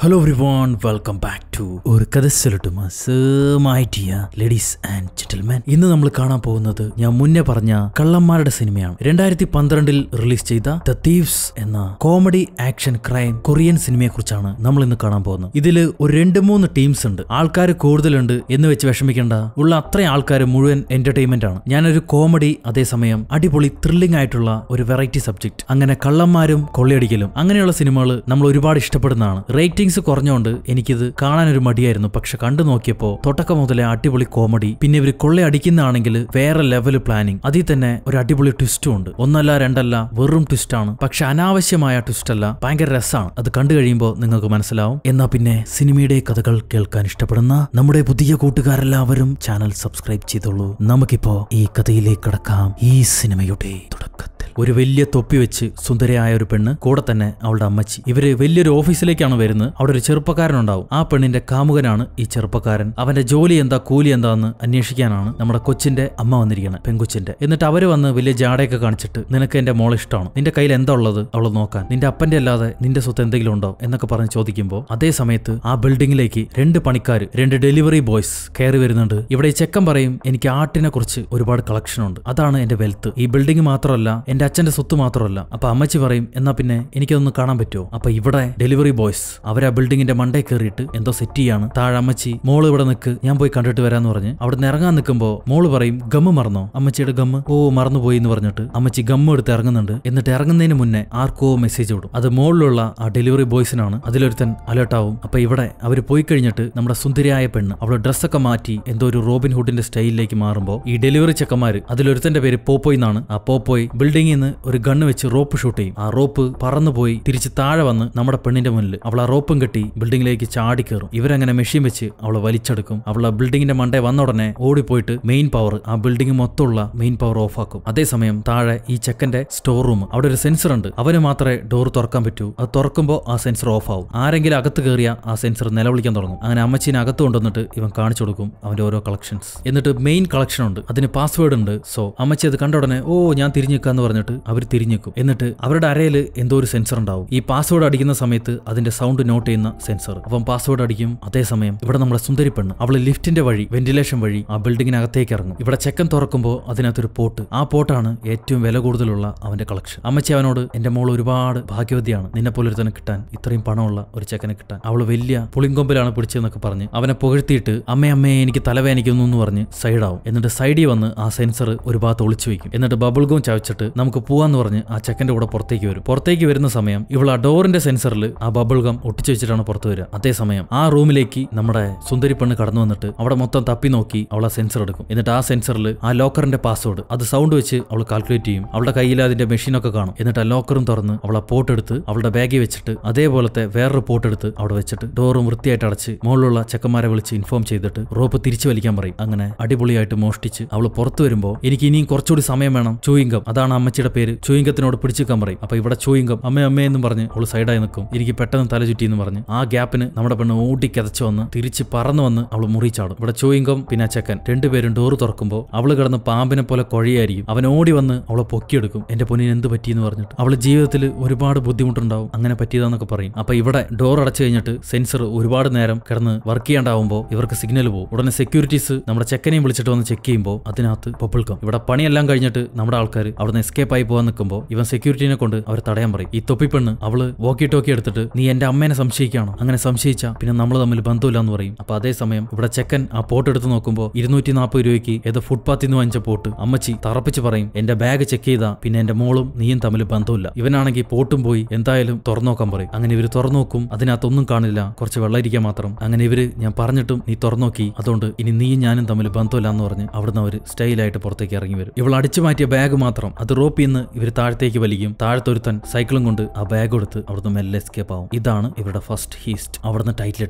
Hello everyone welcome back to ഒരു കഥ സൊല്ലട്ടുമാ സേമായിട്ടിയ ലേഡീസ് ആൻഡ് ജെന്റിൽമാൻ ഇന്ന് നമ്മൾ കാണാൻ പോകുന്നത് ഞാൻ മുന്നേ പറഞ്ഞ കള്ളന്മാരുടെ സിനിമയാണ് രണ്ടായിരത്തി പന്ത്രണ്ടിൽ റിലീസ് ചെയ്ത ദ തീവ്സ് എന്ന കോമഡി ആക്ഷൻ ക്രൈം കൊറിയൻ സിനിമയെ കുറിച്ചാണ് നമ്മൾ ഇന്ന് കാണാൻ പോകുന്നത് ഇതിൽ ഒരു രണ്ട് മൂന്ന് ടീംസ് ഉണ്ട് ആൾക്കാർ കൂടുതലുണ്ട് എന്ന് വെച്ച് വിഷമിക്കേണ്ട ഉള്ള അത്രയും ആൾക്കാർ മുഴുവൻ എന്റർടൈൻമെന്റ് ആണ് ഞാനൊരു കോമഡി അതേസമയം അടിപൊളി ത്രില്ലിംഗ് ആയിട്ടുള്ള ഒരു വെറൈറ്റി സബ്ജക്ട് അങ്ങനെ കള്ളന്മാരും കൊള്ളയടിക്കലും അങ്ങനെയുള്ള സിനിമകൾ നമ്മൾ ഒരുപാട് ഇഷ്ടപ്പെടുന്നതാണ് റേറ്റിംഗ്സ് കുറഞ്ഞുകൊണ്ട് എനിക്കിത് കാണാനൊരു മടിയായിരുന്നു പക്ഷെ കണ്ടു നോക്കിയപ്പോൾ തൊട്ടക്കം മുതലേ അടിപൊളി കോമഡി പിന്നെ ഇവർ കൊള്ളയടിക്കുന്നതാണെങ്കിൽ വേറെ ലെവൽ പ്ലാനിങ് അതിൽ തന്നെ ഒരു അടിപൊളി ട്വിസ്റ്റും ഉണ്ട് ഒന്നല്ല രണ്ടല്ല വെറും ട്വിസ്റ്റ് ആണ് പക്ഷെ അനാവശ്യമായ ട്വിസ്റ്റ് അല്ല ഭയങ്കര രസമാണ് അത് കണ്ടു കഴിയുമ്പോൾ നിങ്ങൾക്ക് മനസ്സിലാവും എന്നാ പിന്നെ സിനിമയുടെ കഥകൾ കേൾക്കാൻ ഇഷ്ടപ്പെടുന്ന നമ്മുടെ പുതിയ കൂട്ടുകാരെല്ലാവരും ചാനൽ സബ്സ്ക്രൈബ് ചെയ്തോളൂ നമുക്കിപ്പോ ഈ കഥയിലേക്ക് കടക്കാം ഈ സിനിമയുടെ തുടക്കത്തിൽ ഒരു വലിയ തൊപ്പി വെച്ച് സുന്ദരയായ ഒരു പെണ്ണ് കൂടെ തന്നെ അവളുടെ അമ്മച്ചി ഇവര് വലിയൊരു ഓഫീസിലേക്കാണ് വരുന്നത് അവിടെ ഒരു ചെറുപ്പക്കാരനുണ്ടാവും ആ പെണ്ണിന്റെ കാമുകനാണ് ഈ ചെറുപ്പക്കാരൻ അവന്റെ ജോലി എന്താ കൂലി എന്താന്ന് അന്വേഷിക്കാനാണ് നമ്മുടെ കൊച്ചിന്റെ അമ്മ വന്നിരിക്കുന്നത് പെൺകൊച്ചിന്റെ എന്നിട്ട് അവര് വന്ന് വലിയ ജാടയൊക്കെ കാണിച്ചിട്ട് നിനക്ക് എന്റെ മോളെ ഇഷ്ടമാണ് നിന്റെ കയ്യിൽ എന്താ ഉള്ളത് അവൾ നോക്കാൻ നിന്റെ അപ്പന്റെ അല്ലാതെ നിന്റെ സ്വത്ത് എന്തെങ്കിലും ഉണ്ടോ എന്നൊക്കെ പറഞ്ഞ് ചോദിക്കുമ്പോൾ അതേ സമയത്ത് ആ ബിൽഡിംഗിലേക്ക് രണ്ട് പണിക്കാർ രണ്ട് ഡെലിവറി ബോയ്സ് കയറി വരുന്നുണ്ട് ഇവിടെ ഈ ചെക്കൻ പറയും എനിക്ക് ആർട്ടിനെ കുറിച്ച് ഒരുപാട് കളക്ഷൻ ഉണ്ട് അതാണ് എന്റെ വെൽത്ത് ഈ ബിൽഡിംഗ് മാത്രമല്ല എന്റെ അച്ഛന്റെ സ്വത്ത് മാത്രമല്ല അപ്പൊ അമ്മച്ചി പറയും എന്നാ പിന്നെ എനിക്കതൊന്ന് കാണാൻ പറ്റുമോ അപ്പൊ ഇവിടെ ഡെലിവറി ബോയ്സ് അവർ ആ ബിൽഡിംഗിന്റെ മണ്ടേ കയറിയിട്ട് എന്തോ സെറ്റ് ചെയ്യാണ് താഴെ അമ്മച്ചി മോള് ഇവിടെ നിൽക്ക് ഞാൻ പോയി കണ്ടിട്ട് വരാന്ന് പറഞ്ഞ് അവിടെ നിന്ന് ഇറങ്ങാൻ നിൽക്കുമ്പോ മോള് പറയും ഗമ്മ് മറന്നോ അമ്മച്ചിയുടെ ഗമ്മ് ഓ മറന്നുപോയി എന്ന് പറഞ്ഞിട്ട് അമ്മച്ചി ഗമ്മ് എടുത്ത് ഇറങ്ങുന്നുണ്ട് എന്നിട്ട് ഇറങ്ങുന്നതിന് മുന്നേ ആർക്കോ മെസ്സേജ് വിടും അത് മുകളിലുള്ള ആ ഡെലിവറി ബോയ്സിനാണ് അതിലൊരുത്തൻ അലേർട്ട് ആവും അപ്പൊ ഇവിടെ അവർ പോയി കഴിഞ്ഞിട്ട് നമ്മുടെ സുന്ദരിയായ പെണ്ണ് അവളെ ഡ്രസ്സൊക്കെ മാറ്റി എന്തോ ഒരു റോബിൻ ഹുഡിന്റെ സ്റ്റൈലിലേക്ക് മാറുമ്പോൾ ഈ ഡെലിവറി ചെക്കന്മാര് അതിലൊരുത്തന്റെ പേര് പോപ്പോയ് എന്നാണ് ആ പോപ്പോയ് ബിൽഡിംഗിൽ നിന്ന് ഒരു ഗണ്ണ് വെച്ച് റോപ്പ് ഷൂട്ട് ചെയ്യും ആ റോപ്പ് പറന്നുപോയി തിരിച്ച് താഴെ വന്ന് നമ്മുടെ പെണ്ണിന്റെ മുന്നിൽ അവൾ ആ റോപ്പും കെട്ടി ബിൽഡിംഗിലേക്ക് ചാടി കയറും ഇവരങ്ങനെ മെഷീൻ വെച്ച് അവളെ വലിച്ചെടുക്കും അവൾ ആ ബിൽഡിംഗിന്റെ മണ്ടേ വന്ന ഉടനെ ഓടിപ്പോയിട്ട് മെയിൻ പവർ ആ ബിൽഡിംഗ് മൊത്തമുള്ള മെയിൻ പവർ ഓഫ് ആക്കും അതേസമയം താഴെ ഈ ചെക്കന്റെ സ്റ്റോർ റൂം അവിടെ ഒരു സെൻസർ ഉണ്ട് അവന് മാത്രമേ ഡോർ തുറക്കാൻ പറ്റൂ അത് തുറക്കുമ്പോൾ ആ സെൻസർ ഓഫ് ആവും ആരെങ്കിലും അകത്ത് കയറിയ ആ സെൻസർ നിലവിളിക്കാൻ തുടങ്ങും അങ്ങനെ അമ്മച്ചീനെ അകത്ത് കൊണ്ടുവന്നിട്ട് ഇവൻ കാണിച്ചു കൊടുക്കും അവന്റെ ഓരോ കളക്ഷൻസ് എന്നിട്ട് മെയിൻ കളക്ഷൻ ഉണ്ട് അതിന് പാസ്വേഡ് ഉണ്ട് സോ അമ്മച്ചി അത് കണ്ട ഉടനെ ഓ ഞാൻ തിരിഞ്ഞിക്കാന്ന് പറഞ്ഞിട്ട് അവർ തിരിഞ്ഞിക്കും എന്നിട്ട് അവരുടെ അരയിൽ എന്തോ ഒരു സെൻസർ ഉണ്ടാവും ഈ പാസ്വേഡ് അടിക്കുന്ന സമയത്ത് അതിന്റെ സൗണ്ട് നോട്ട് ചെയ്യുന്ന സെൻസർ അപ്പം പാസ്വേഡ് അടിക്കും അതേസമയം ഇവിടെ നമ്മുടെ സുന്ദരി പെണ്ണ് അവള് ലിഫ്റ്റിന്റെ വഴി വെന്റിലേഷൻ വഴി ആ ബിൽഡിങ്ങിനകത്തേക്ക് ഇറങ്ങും ഇവിടെ ചെക്കൻ തുറക്കുമ്പോൾ അതിനകത്തൊരു പോട്ട് ആ പോട്ടാണ് ഏറ്റവും വില കൂടുതലുള്ള അവന്റെ കളക്ഷൻ അമ്മച്ചി അവനോട് എന്റെ മോൾ ഒരുപാട് ഭാഗ്യവതിയാണ് നിന്നെ പോലെ ഒരുത്തനെ കിട്ടാൻ ഇത്രയും പണമുള്ള ഒരു ചെക്കനെ കിട്ടാൻ അവള് വലിയ പുളിങ്കൊമ്പിലാണ് പിടിച്ചതെന്നൊക്കെ പറഞ്ഞ് അവനെ പുകഴ്ത്തിയിട്ട് അമ്മേ അമ്മേ എനിക്ക് തലവേദനിക്കുന്നു എന്ന് പറഞ്ഞ് സൈഡാവും എന്നിട്ട് സൈഡിൽ വന്ന് ആ സെൻസർ ഒരു ഭാഗത്ത് ഒളിച്ചു വെക്കും എന്നിട്ട് ബബിൾ ഗോം ചവച്ചിട്ട് നമുക്ക് പോവാന്ന് പറഞ്ഞ് ആ ചെക്കന്റെ കൂടെ പുറത്തേക്ക് വരും പുറത്തേക്ക് വരുന്ന സമയം ഇവൾ ആ ഡോറിന്റെ സെൻസറിൽ ആ ബബിൾ ഗം ഒട്ടിച്ചു വെച്ചിട്ടാണ് പുറത്ത് വരിക അതേസമയം ആ റൂമിലേക്ക് നമ്മുടെ സുന്ദരി പെണ്ണ് കടന്നു വന്നിട്ട് അവിടെ മൊത്തം തപ്പി നോക്കി അവൾ ആ സെൻസർ എടുക്കും എന്നിട്ട് ആ സെൻസറിൽ ആ ലോക്കറിന്റെ പാസ്വേഡ് അത് സൗണ്ട് വെച്ച് അവൾ കാൽക്കുലേറ്റ് ചെയ്യും അവളുടെ കയ്യിൽ അതിന്റെ മെഷീനൊക്കെ കാണും എന്നിട്ട് ആ ലോക്കറും തുറന്ന് അവൾ ആ പോട്ട് എടുത്ത് അവളുടെ ബാഗിൽ വെച്ചിട്ട് അതേപോലത്തെ വേറൊരു പോട്ട് എടുത്ത് അവിടെ വെച്ചിട്ട് ഡോറും വൃത്തിയായിട്ട് അടച്ച് മുകളിലുള്ള ചെക്കന്മാരെ വിളിച്ച് ഇൻഫോം ചെയ്തിട്ട് റോപ്പ് തിരിച്ചു വലിക്കാൻ പറയും അങ്ങനെ അടിപൊളിയായിട്ട് മോഷ്ടിച്ച് അവൾ പുറത്തു വരുമ്പോൾ എനിക്ക് ഇനിയും കുറച്ചുകൂടി സമയം വേണം ചൂയിങ്കം അതാണ് അമ്മച്ചിയുടെ പേര് ചൂയിങ്കത്തിനോട് പിടിച്ചിക്കാൻ പറയും അപ്പൊ ഇവിടെ ചൂയിങ്കം അമ്മ അമ്മ എന്നും പറഞ്ഞ് അവൾ സൈഡായി നിൽക്കും എനിക്ക് പെട്ടെന്ന് തല ചുറ്റി എന്ന് പറഞ്ഞ് ആ ഗ്യാപ്പിന് നമ്മുടെ പെണ്ണ് ഓടി കിതച്ചു വന്ന് തിരിച്ച് പറന്നു വന്ന് അവൾ മുറിച്ചാടും ഇവിടെ ചൂയിങ്കം പിന്നെ ആ ചെക്കൻ രണ്ടുപേരും ഡോറ് തുറക്കുമ്പോൾ അവള് കിടന്ന് പാമ്പിനെ പോലെ കൊഴയായിരിക്കും അവൻ ഓടി വന്ന് അവളെ പൊക്കിയെടുക്കും എന്റെ പൊന്നിന് എന്ത് പറ്റിയെന്ന് പറഞ്ഞിട്ട് അവള് ജീവിതത്തിൽ ഒരുപാട് ബുദ്ധിമുട്ടുണ്ടാവും അങ്ങനെ പറ്റിയതാന്നൊക്കെ പറയും അപ്പൊ ഇവിടെ ഡോർ അടച്ചു കഴിഞ്ഞിട്ട് സെൻസർ ഒരുപാട് നേരം കിടന്ന് വർക്ക് ചെയ്യാണ്ടാവുമ്പോൾ ഇവർക്ക് സിഗ്നൽ പോകും ഉടനെ സെക്യൂരിറ്റീസ് നമ്മുടെ ചെക്കനെയും വിളിച്ചിട്ട് വന്ന് ചെക്ക് ചെയ്യുമ്പോൾ അതിനകത്ത് പൊപ്പിൾക്കം ഇവിടെ പണിയെല്ലാം കഴിഞ്ഞിട്ട് നമ്മുടെ ആൾക്കാർ അവിടുന്ന് എസ്കേപ്പ് ആയി പോകാൻ നിൽക്കുമ്പോൾ ഇവൻ സെക്യൂരിറ്റിനെ കൊണ്ട് അവർ തടയാൻ പറയും ഈ തൊപ്പിപ്പെണ്ണ് അവള് വോക്കി ടോക്കി എടുത്തിട്ട് നീ എന്റെ അമ്മേനെ സംശയിക്കുകയാണോ അങ്ങനെ സംശയിച്ച പിന്നെ നമ്മൾ തമ്മിൽ ബന്ധമില്ല എന്ന് പറയും അപ്പൊ അതേസമയം ഇവിടെ ചെക്കൻ ആ പോട്ട് എടുത്ത് നോക്കുമ്പോൾ ഇരുന്നൂറ്റി നാൽപ്പത് രൂപയ്ക്ക് ഏതോ ഫുട്പാത്തിൽ നിന്ന് വാങ്ങിച്ച പോട്ട് അമ്മച്ചി തറപ്പിച്ച് പറയും എന്റെ ബാഗ് ചെക്ക് ചെയ്താ പിന്നെ എന്റെ മോളും നീയും തമ്മിൽ ബന്ധമില്ല ഇവനാണെങ്കിൽ പോട്ടും പോയി എന്തായാലും തുറന്നു നോക്കാൻ പറയും അങ്ങനെ ഇവര് തുറന്നു നോക്കും അതിനകത്തൊന്നും കാണില്ല കുറച്ച് വെള്ളം ഇരിക്കാൻ മാത്രം അങ്ങനെ ഇവര് ഞാൻ പറഞ്ഞിട്ടും നീ തുറന്നു നോക്കി അതുകൊണ്ട് ഇനി നീയും ഞാനും തമ്മിൽ ബന്ധമില്ല എന്ന് പറഞ്ഞ് അവിടുന്ന് അവർ സ്റ്റൈലായിട്ട് പുറത്തേക്ക് ഇറങ്ങി വരും ഇവൾ അടിച്ചു മാറ്റിയ ബാഗ് മാത്രം അത് റോപ്പിൽ നിന്ന് ഇവർ താഴത്തേക്ക് വലിക്കും താഴത്തൊരുത്തൻ സൈക്കിളും കൊണ്ട് ആ ബാഗ് എടുത്ത് അവിടുന്ന് മെല്ലെ എസ്കേപ്പ് ആവും ഇതാണ് ഇവരുടെ ഫസ്റ്റ് ഹീസ്റ്റ് അവിടുന്ന് ടൈറ്റിൽ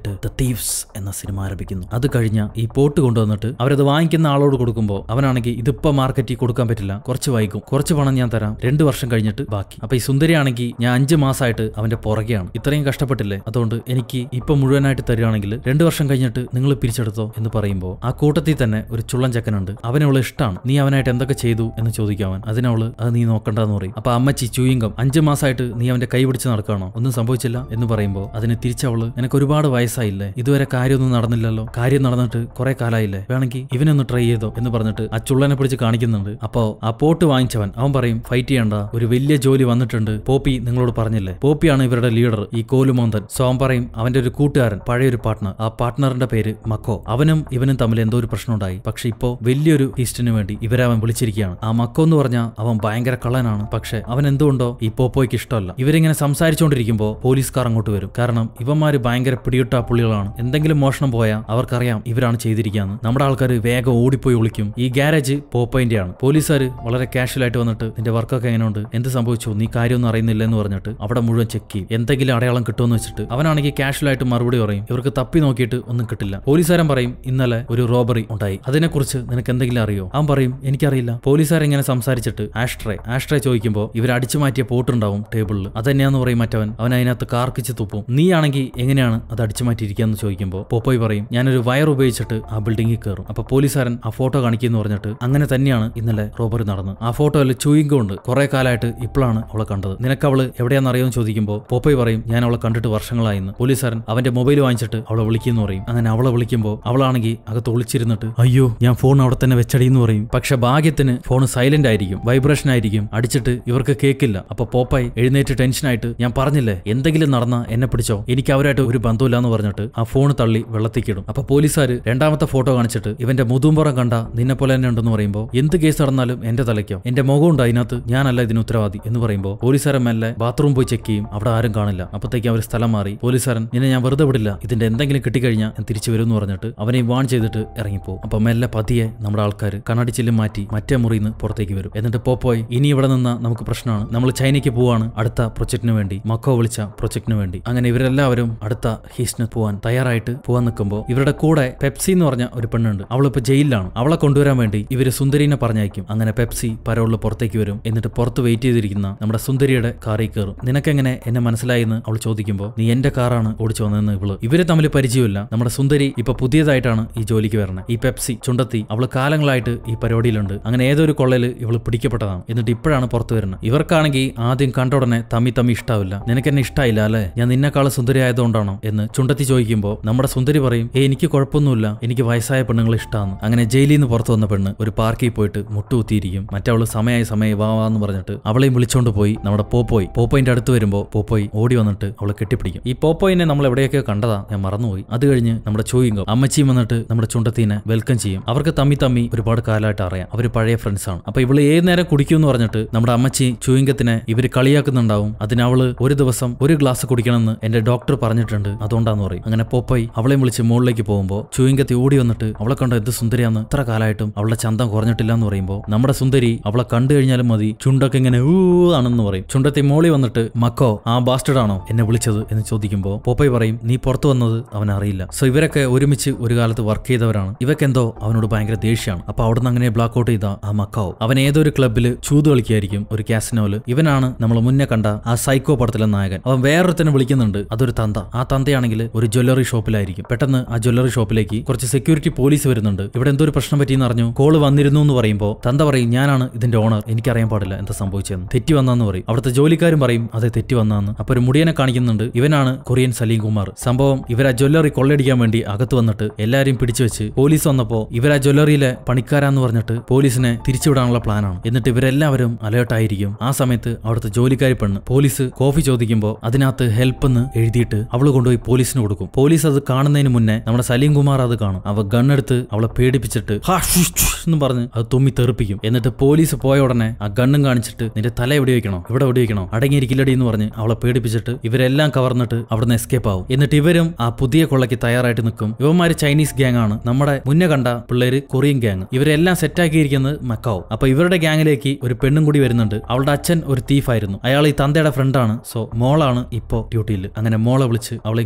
എന്നിട്ട് ദ തീവ്സ് എന്ന സിനിമ ആരംഭിക്കുന്നു അത് കഴിഞ്ഞ ഈ പോട്ട് കൊണ്ടുവന്നിട്ട് അവരത് വാങ്ങിക്കുന്ന ആളോട് കൊടുക്കുമ്പോൾ അവനാണെങ്കിൽ ഇതിപ്പോ മാർക്കറ്റിൽ കൊടുക്കാൻ പറ്റില്ല കുറച്ച് വൈകും കുറച്ച് പണം ഞാൻ തരാം രണ്ട് വർഷം കഴിഞ്ഞിട്ട് ബാക്കി അപ്പൊ ഈ സുന്ദരിയാണെങ്കിൽ ഞാൻ അഞ്ച് മാസമായിട്ട് അവന്റെ പുറകെയാണ് ഇത്രയും കഷ്ടപ്പെട്ടില്ലേ അതുകൊണ്ട് എനിക്ക് ഇപ്പൊ മുഴുവനായിട്ട് തരികയാണെങ്കിൽ രണ്ട് വർഷം കഴിഞ്ഞിട്ട് നിങ്ങൾ പിരിച്ചെടുത്തോ എന്ന് പറയുമ്പോൾ ആ കൂട്ടത്തിൽ തന്നെ ഒരു ചുള്ളൻ ചെക്കനുണ്ട് അവനവള് ഇഷ്ടമാണ് നീ അവനായിട്ട് എന്തൊക്കെ ചെയ്തു എന്ന് ചോദിക്കാവൻ അതിനവള് അത് നീ നോക്കണ്ടെന്ന് പറയും അപ്പൊ അമ്മച്ചി ചൂയിങ്കം അഞ്ച് മാസമായിട്ട് നീ അവന്റെ കൈ പിടിച്ച് നടക്കണോ ഒന്നും സംഭവിച്ചില്ല എന്ന് പറയുമ്പോൾ അതിന് തിരിച്ചവള് നിനക്ക് ഒരുപാട് വയസ്സായില്ലേ ഇതുവരെ കാര്യമൊന്നും നടന്നില്ലല്ലോ കാര്യം നടന്നിട്ട് കുറെ കാലായില്ലേ വേണമെങ്കിൽ ഇവനൊന്ന് ട്രൈ ചെയ്തോ എന്ന് പറഞ്ഞിട്ട് ആ ചുള്ളനെ പിടിച്ച് കാണിക്കുന്നുണ്ട് അപ്പോ ആ പോട്ട് വാങ്ങിച്ചവൻ അവൻ പറയും ഫൈറ്റ് ചെയ്യണ്ട ഒരു വലിയ ജോലി വന്നിട്ടുണ്ട് പോപ്പി നിങ്ങളോട് പറഞ്ഞില്ലേ പോപ്പിയാണ് ഇവരുടെ ലീഡർ ഈ കോലുമോന്തൻ സോ അവൻ പറയും അവന്റെ ഒരു കൂട്ടുകാരൻ പഴയൊരു പാർട്ട്ണർ ആ പാർട്ട്ണറിന്റെ പേര് മക്കോ അവനും ഇവനും തമ്മിൽ എന്തോ ഒരു പ്രശ്നമുണ്ടായി പക്ഷെ ഇപ്പോ വലിയൊരു ഫീസ്റ്റിന് വേണ്ടി ഇവരെ അവൻ വിളിച്ചിരിക്കുകയാണ് ആ മക്കോ എന്ന് പറഞ്ഞാൽ അവൻ ഭയങ്കര കള്ളനാണ് പക്ഷെ അവൻ എന്തുകൊണ്ടോ ഈ പോപ്പോയ്ക്ക് ഇഷ്ടമല്ല ഇവരിങ്ങനെ സംസാരിച്ചുകൊണ്ടിരിക്കുമ്പോൾ പോലീസുകാർ അങ്ങോട്ട് വരും കാരണം ഇവന്മാര് ഭയങ്കര പിടിയിട്ട പുള്ളികളാണ് എന്തെങ്കിലും മോഷണം പോയാൽ അവർക്കറിയാം ഇവരാണ് ചെയ്തിരിക്കുകയെന്ന് നമ്മുടെ ആൾക്കാർ വേഗം ഓടിപ്പോയി ഒളിക്കും ഈ ഗ്യാരേജ് പോപ്പോയിന്റെ ആണ് പോലീസുകാർ വളരെ കാഷ്വൽ ആയിട്ട് വന്നിട്ട് നിന്റെ വർക്കൊക്കെ എങ്ങനെയുണ്ട് എന്ത് സംഭവിച്ചു നീ കാര്യമൊന്നും അറിയുന്നില്ല എന്ന് പറഞ്ഞിട്ട് അവിടെ മുഴുവൻ ചെക്ക് ചെയ്യും എന്തെങ്കിലും അടയാളം കിട്ടുമെന്ന് വെച്ചിട്ട് അവനാണെങ്കിൽ കാഷ്വൽ ആയിട്ട് മറുപടി പറയും ഇവർക്ക് തപ്പി നോക്കിയിട്ട് ഒന്നും കിട്ടില്ല പോലീസുകാരൻ പറയും ഇന്നലെ ഒരു റോബറി ഉണ്ടായി അതിനെക്കുറിച്ച് നിനക്ക് എന്തെങ്കിലും അറിയോ അവൻ പറയും എനിക്കറിയില്ല പോലീസുകാർ ഇങ്ങനെ സംസാരിച്ചിട്ട് ആഷ്ട്രേ ആഷ്ട്രേ ചോദിക്കുമ്പോൾ ഇവർ അടിച്ചു മാറ്റിയ പോട്ടുണ്ടാവും ടേബിളിൽ അതന്നെയാന്ന് പറയും മറ്റവൻ അവൻ അതിനകത്ത് കാർക്കിച്ച് തുപ്പും നീ ആണെങ്കിൽ എങ്ങനെയാണ് അത് അടിച്ചു മാറ്റിയിരിക്കാന്ന് ചോദിക്കുമ്പോൾ പോപ്പോയി പറയും ഞാനൊരു വയർ ഉപയോഗിച്ചിട്ട് ആ ബിൽഡിങ്ങിൽ കയറും അപ്പൊ പോലീസുകാരൻ ആ ഫോട്ടോ കാണിക്കുന്നു പറഞ്ഞിട്ട് അങ്ങനെ തന്നെയാണ് ഇന്നലെ റോബറി നടന്നത് ആ ഫോട്ടോയിൽ ചൂയിങ്കം ഉണ്ട് കുറെ കാലമായിട്ട് ഇപ്പോഴാണ് അവളെ കണ്ടത് നിനക്ക് അവള് എവിടെയാണെന്ന് അറിയാമെന്ന് ചോദിക്കുമ്പോൾ പോപ്പോയി പറയും ഞാൻ അവളെ കണ്ടിട്ട് വർഷങ്ങളായിന്ന് പോലീസുകാരൻ അവന്റെ മൊബൈൽ വാങ്ങിച്ചിട്ട് അവളെ വിളിക്കുന്നു പറയും അങ്ങനെ അവളെ വിളിക്കുമ്പോൾ അവളാണെങ്കിൽ അകത്ത് ഒളിച്ചിരുന്നിട്ട് അയ്യോ ഞാൻ ഫോൺ അവിടെ തന്നെ വെച്ചടിയെന്ന് പറയും പക്ഷെ ഭാഗ്യത്തിന് ഫോൺ സൈലന്റ് ആയിരിക്കും വൈബ്രേഷൻ ആയിരിക്കും അടിച്ചിട്ട് ഇവർക്ക് കേൾക്കില്ല അപ്പൊ പോപ്പായി എഴുന്നേറ്റ് ടെൻഷനായിട്ട് ഞാൻ പറഞ്ഞില്ലേ എന്തെങ്കിലും നടന്ന എന്നെ പിടിച്ചോ എനിക്ക് അവരായിട്ട് ഒരു ബന്ധമില്ല എന്ന് പറഞ്ഞിട്ട് ആ ഫോൺ തള്ളി വെള്ളത്തിക്കിടും അപ്പൊ പോലീസുകാർ രണ്ടാമത്തെ ഫോട്ടോ കാണിച്ചിട്ട് ഇവന്റെ മുതുമ്പുറം കണ്ട നിന്നെ പോലെ തന്നെ ഉണ്ടെന്ന് പറയുമ്പോൾ എന്ത് കേസ് നടന്നാലും എന്റെ തലയ്ക്കോ എന്റെ മുഖമുണ്ട് അതിനകത്ത് ഞാനല്ല ഇതിന് ഉത്തരവാദി എന്ന് പറയുമ്പോൾ പോലീസുകാരൻ മെല്ലെ ബാത്റൂം പോയി ചെക്ക് ചെയ്യും അവിടെ ആരും കാണില്ല അപ്പത്തേക്ക് അവർ സ്ഥലം മാറി പോലീസുകാരൻ നിന്നെ ഞാൻ വെറുതെ വിടില്ല ഇതിന്റെ എന്തെങ്കിലും കിട്ടിക്കഴിഞ്ഞാൽ ഞാൻ തിരിച്ചു വരും എന്ന് പറഞ്ഞിട്ട് അവനെ വാൺ ചെയ്തിട്ട് ഇറങ്ങിപ്പോ അപ്പൊ മെല്ലെ പതിയെ നമ്മുടെ ആൾക്കാർ കണ്ണാടി ചില്ലും മാറ്റി മറ്റേ മുറിയിൽ നിന്ന് പുറത്തേക്ക് വരും എന്നിട്ട് പോപ്പോയി ഇനി ഇവിടെ നിന്ന് നമുക്ക് പ്രശ്നമാണ് നമ്മൾ ചൈനയ്ക്ക് പോവാണ് അടുത്ത പ്രൊജക്ടിന് വേണ്ടി മക്കോ വിളിച്ച പ്രൊജക്ടിന് വേണ്ടി അങ്ങനെ ഇവരെല്ലാവരും അടുത്ത ഹീസ്റ്റിന് പോവാൻ തയ്യാറായിട്ട് പോവാൻ നിൽക്കുമ്പോൾ ഇവരുടെ കൂടെ പെപ്സി എന്ന് പറഞ്ഞ ഒരു പെണ്ണുണ്ട് അവളിപ്പോ ജയിലിലാണ് അവളെ കൊണ്ടുവരാൻ വേണ്ടി ഇവര് സുന്ദരീനെ പറഞ്ഞയക്കും അങ്ങനെ പെപ്സി പരോളിൽ പുറത്തേക്ക് വരും എന്നിട്ട് പുറത്ത് വെയിറ്റ് ചെയ്തിരിക്കുന്ന നമ്മുടെ സുന്ദരിയുടെ കാറിൽ കയറും നിനക്കെങ്ങനെ എന്നെ മനസ്സിലായി എന്ന് അവൾ ചോദിക്കുമ്പോൾ നീ എന്റെ കാറാണ് ഓടിച്ചു വന്നതെന്ന് ഇവള് ഇവര് തമ്മിൽ പരിചയമില്ല നമ്മുടെ സുന്ദരി ഇപ്പൊ പുതിയതായിട്ടാണ് ഈ ജോലിക്ക് വരണത് ഈ പെപ്സി ചുണ്ടത്തി അവള് കാലങ്ങളായിട്ട് ഈ പരിപാടിയിലുണ്ട് അങ്ങനെ ഏതൊരു കൊള്ളയിൽ ഇവള് പിടിക്കപ്പെട്ടതാണ് എന്നിട്ട് ഇപ്പോഴാണ് പുറത്തു വരുന്നത് ഇവർക്കാണെങ്കിൽ ആദ്യം കണ്ട ഉടനെ തമ്മി തമ്മി ഇഷ്ടാവില്ല നിനക്ക് എന്നെ ഇഷ്ടായില്ല അല്ലേ ഞാൻ നിന്നെക്കാൾ സുന്ദരി ആയതുകൊണ്ടാണോ എന്ന് ചുണ്ടത്തി ചോദിക്കുമ്പോൾ നമ്മുടെ സുന്ദരി പറയും ഏ എനിക്ക് കുഴപ്പമൊന്നുമില്ല എനിക്ക് വയസ്സായ പെണ്ണുങ്ങൾ ഇഷ്ടമാണ് അങ്ങനെ ജയിലിൽ നിന്ന് പുറത്തു വന്ന പെണ്ണ് ഒരു പാർക്കിൽ പോയിട്ട് മുട്ടുകുത്തിയിരിക്കും മറ്റവള് സമയമായി സമയം വാ വാ എന്ന് പറഞ്ഞിട്ട് അവളെയും വിളിച്ചോണ്ട് പോയി നമ്മുടെ പോപ്പോയി പോപ്പോയിന്റെ അടുത്ത് വരുമ്പോൾ പോപ്പോയി ഓടി വന്നിട്ട് അവളെ കെട്ടിപ്പിടിക്കും ഈ പോപ്പോയിനെ നമ്മൾ എവിടെയൊക്കെ കണ്ടതാ ഞാൻ മറന്നുപോയി അത് കഴിഞ്ഞ് നമ്മുടെ ചോയിങ്കം അമ്മച്ചിയും വന്നിട്ട് നമ്മുടെ ചുണ്ടത്തീനെ വെൽക്കം ചെയ്യും അവർക്ക് തമ്മി തമ്മി ഒരുപാട് കാലമായിട്ട് അറിയാം അവർ പഴയ ഫ്രണ്ട്സ് ആണ് അപ്പൊ ഇവള് ഏത് നേരം കുടിക്കും എന്ന് പറഞ്ഞിട്ട് നമ്മുടെ അമ്മച്ചി ചൂയിങ്കത്തിനെ ഇവര് കളിയാക്കുന്നുണ്ടാവും അതിനവള് ഒരു ദിവസം ഒരു ഗ്ലാസ് കുടിക്കണമെന്ന് എന്റെ ഡോക്ടർ പറഞ്ഞിട്ടുണ്ട് അതുകൊണ്ടാന്ന് പറയും അങ്ങനെ പോപ്പോയി അവളെ വിളിച്ച് മുകളിലേക്ക് പോകുമ്പോൾ ചൂയിങ്കത്തി ഓടി വന്നിട്ട് അവളെ കണ്ട എന്ത് സുന്ദരിയാന്ന് ഇത്ര കാലമായിട്ടും അവളുടെ ചന്തം കുറഞ്ഞിട്ടില്ല എന്ന് പറയുമ്പോൾ നമ്മുടെ സുന്ദരി അവളെ കണ്ടു കഴിഞ്ഞാലും മതി ചുണ്ടൊക്കെ ഇങ്ങനെ ഊ ആണെന്ന് പറയും ചുണ്ടത്തി മോളി വന്നിട്ട് മക്കോ ആ ബാസ്റ്റഡ് ആണോ എന്നെ വിളിച്ചത് എന്ന് ചോദിക്കുമ്പോൾ പോപ്പൈ പറയും നീ പുറത്തു വന്നത് അവൻ അറിയില്ല സോ ഇവരൊക്കെ ഒരുമിച്ച് ഒരു കാലത്ത് വർക്ക് ചെയ്തവരാണ് ഇവക്കെന്തോ അവനോട് ഭയങ്കര ദേഷ്യമാണ് അപ്പൊ അവിടുന്ന് അങ്ങനെ ബ്ലാക്ക് ഔട്ട് ചെയ്ത ആ മക്കാവ് അവൻ ഏതൊരു ക്ലബ്ബിൽ ചൂത് കളിക്കായിരിക്കും ഒരു കാസിനോല് ഇവനാണ് നമ്മൾ മുന്നേ കണ്ട ആ സൈക്കോ പടത്തിലെ നായകൻ അവൻ വേറൊരുത്തനെ വിളിക്കുന്നുണ്ട് അതൊരു തന്ത ആ തന്തയാണെങ്കിൽ ഒരു ജ്വല്ലറി ഷോപ്പിലായിരിക്കും പെട്ടെന്ന് ആ ജ്വല്ലറി ഷോപ്പിലേക്ക് കുറച്ച് സെക്യൂരിറ്റി പോലീസ് വരുന്നുണ്ട് ഇവിടെ എന്തോ ഒരു പ്രശ്നം പറ്റിയെന്ന് അറിഞ്ഞു കോള് വന്നിരുന്നു എന്ന് പറയുമ്പോൾ തന്ത പറയും ഞാനാണ് ഇതിന്റെ ഓണർ എനിക്കറിയാൻ പാടില്ല എന്താ സംഭവിച്ചതെന്ന് തെറ്റി വന്നാന്ന് പറയും അവിടുത്തെ ജോലിക്കാരും പറയും അതെ തെറ്റി വന്നാന്ന് അപ്പൊ ഒരു മുടിയനെ കാണിക്കുന്നുണ്ട് ഇവനാണ് കൊറിയൻ സലീം കുമാർ സംഭവം ഇവർ ആ ജ്വല്ലറി കൊള്ളയടിക്കാൻ വേണ്ടി അകത്ത് വന്നിട്ട് എല്ലാരെയും പിടിച്ചു വെച്ച് പോലീസ് വന്നപ്പോ ഇവർ ആ ജ്വല്ലറിയിലെ പണിക്കാരാന്ന് പറഞ്ഞിട്ട് പോലീസിനെ തിരിച്ചുവിടാനുള്ള പ്ലാനാണ് എന്നിട്ട് ഇവരെല്ലാവരും അലേർട്ടായിരിക്കും ആ സമയത്ത് അവിടുത്തെ ജോലിക്കാരി പെണ്ണ് പോലീസ് കോഫി ചോദിക്കുമ്പോൾ അതിനകത്ത് ഹെൽപ്പ് എന്ന് എഴുതിയിട്ട് അവള് കൊണ്ടുപോയി പോലീസിന് കൊടുക്കും പോലീസ് അത് കാണുന്നതിന് മുന്നേ നമ്മുടെ സലീം കുമാർ അത് കാണും അവ ഗണ്ണെടുത്ത് അവളെ പേടിപ്പിച്ചിട്ട് ഹാ ഷുഷ് ഷുഷ് എന്ന് പറഞ്ഞ് അത് തുമ്മി തെറിപ്പിക്കും എന്നിട്ട് പോലീസ് പോയ ഉടനെ ആ ഗണ്ണും കാണിച്ചിട്ട് നിന്റെ തല എവിടെ വെക്കണോ ഇവിടെ എവിടെ വെക്കണോ അടങ്ങിയിരിക്കില്ലടി എന്ന് പറഞ്ഞ് അവളെ പേടിപ്പിച്ചിട്ട് ഇവരെല്ലാം കവർന്നിട്ട് അവിടുന്ന് എസ്കേപ്പ് ആവും എന്നിട്ട് ഇവരും ആ പുതിയ കൊള്ളയ്ക്ക് തയ്യാറായിട്ട് നിൽക്കും ഇവന്മാര് ചൈനീസ് ഗ്യാങ് ആണ് നമ്മുടെ മുന്നേ കണ്ട പിള്ളേര് കൊറിയൻ ഗ്യാങ് ഇവരെല്ലാം സെറ്റാക്കിയിരിക്കുന്നത് മക്കാവും അപ്പൊ ഇവരുടെ ഗ്യാങ്ങിലേക്ക് ഒരു പെണ്ണും കൂടി വരുന്നുണ്ട് അവളുടെ അച്ഛൻ ഒരു തീഫായിരുന്നു അയാൾ ഈ തന്തയുടെ ഫ്രണ്ടാണ് സോ മോളാണ് ഇപ്പോ ഡ്യൂട്ടിയിൽ അങ്ങനെ മോളെ വിളിച്ച് അവളെയും കെട്ടിപ്പിടിച്ച്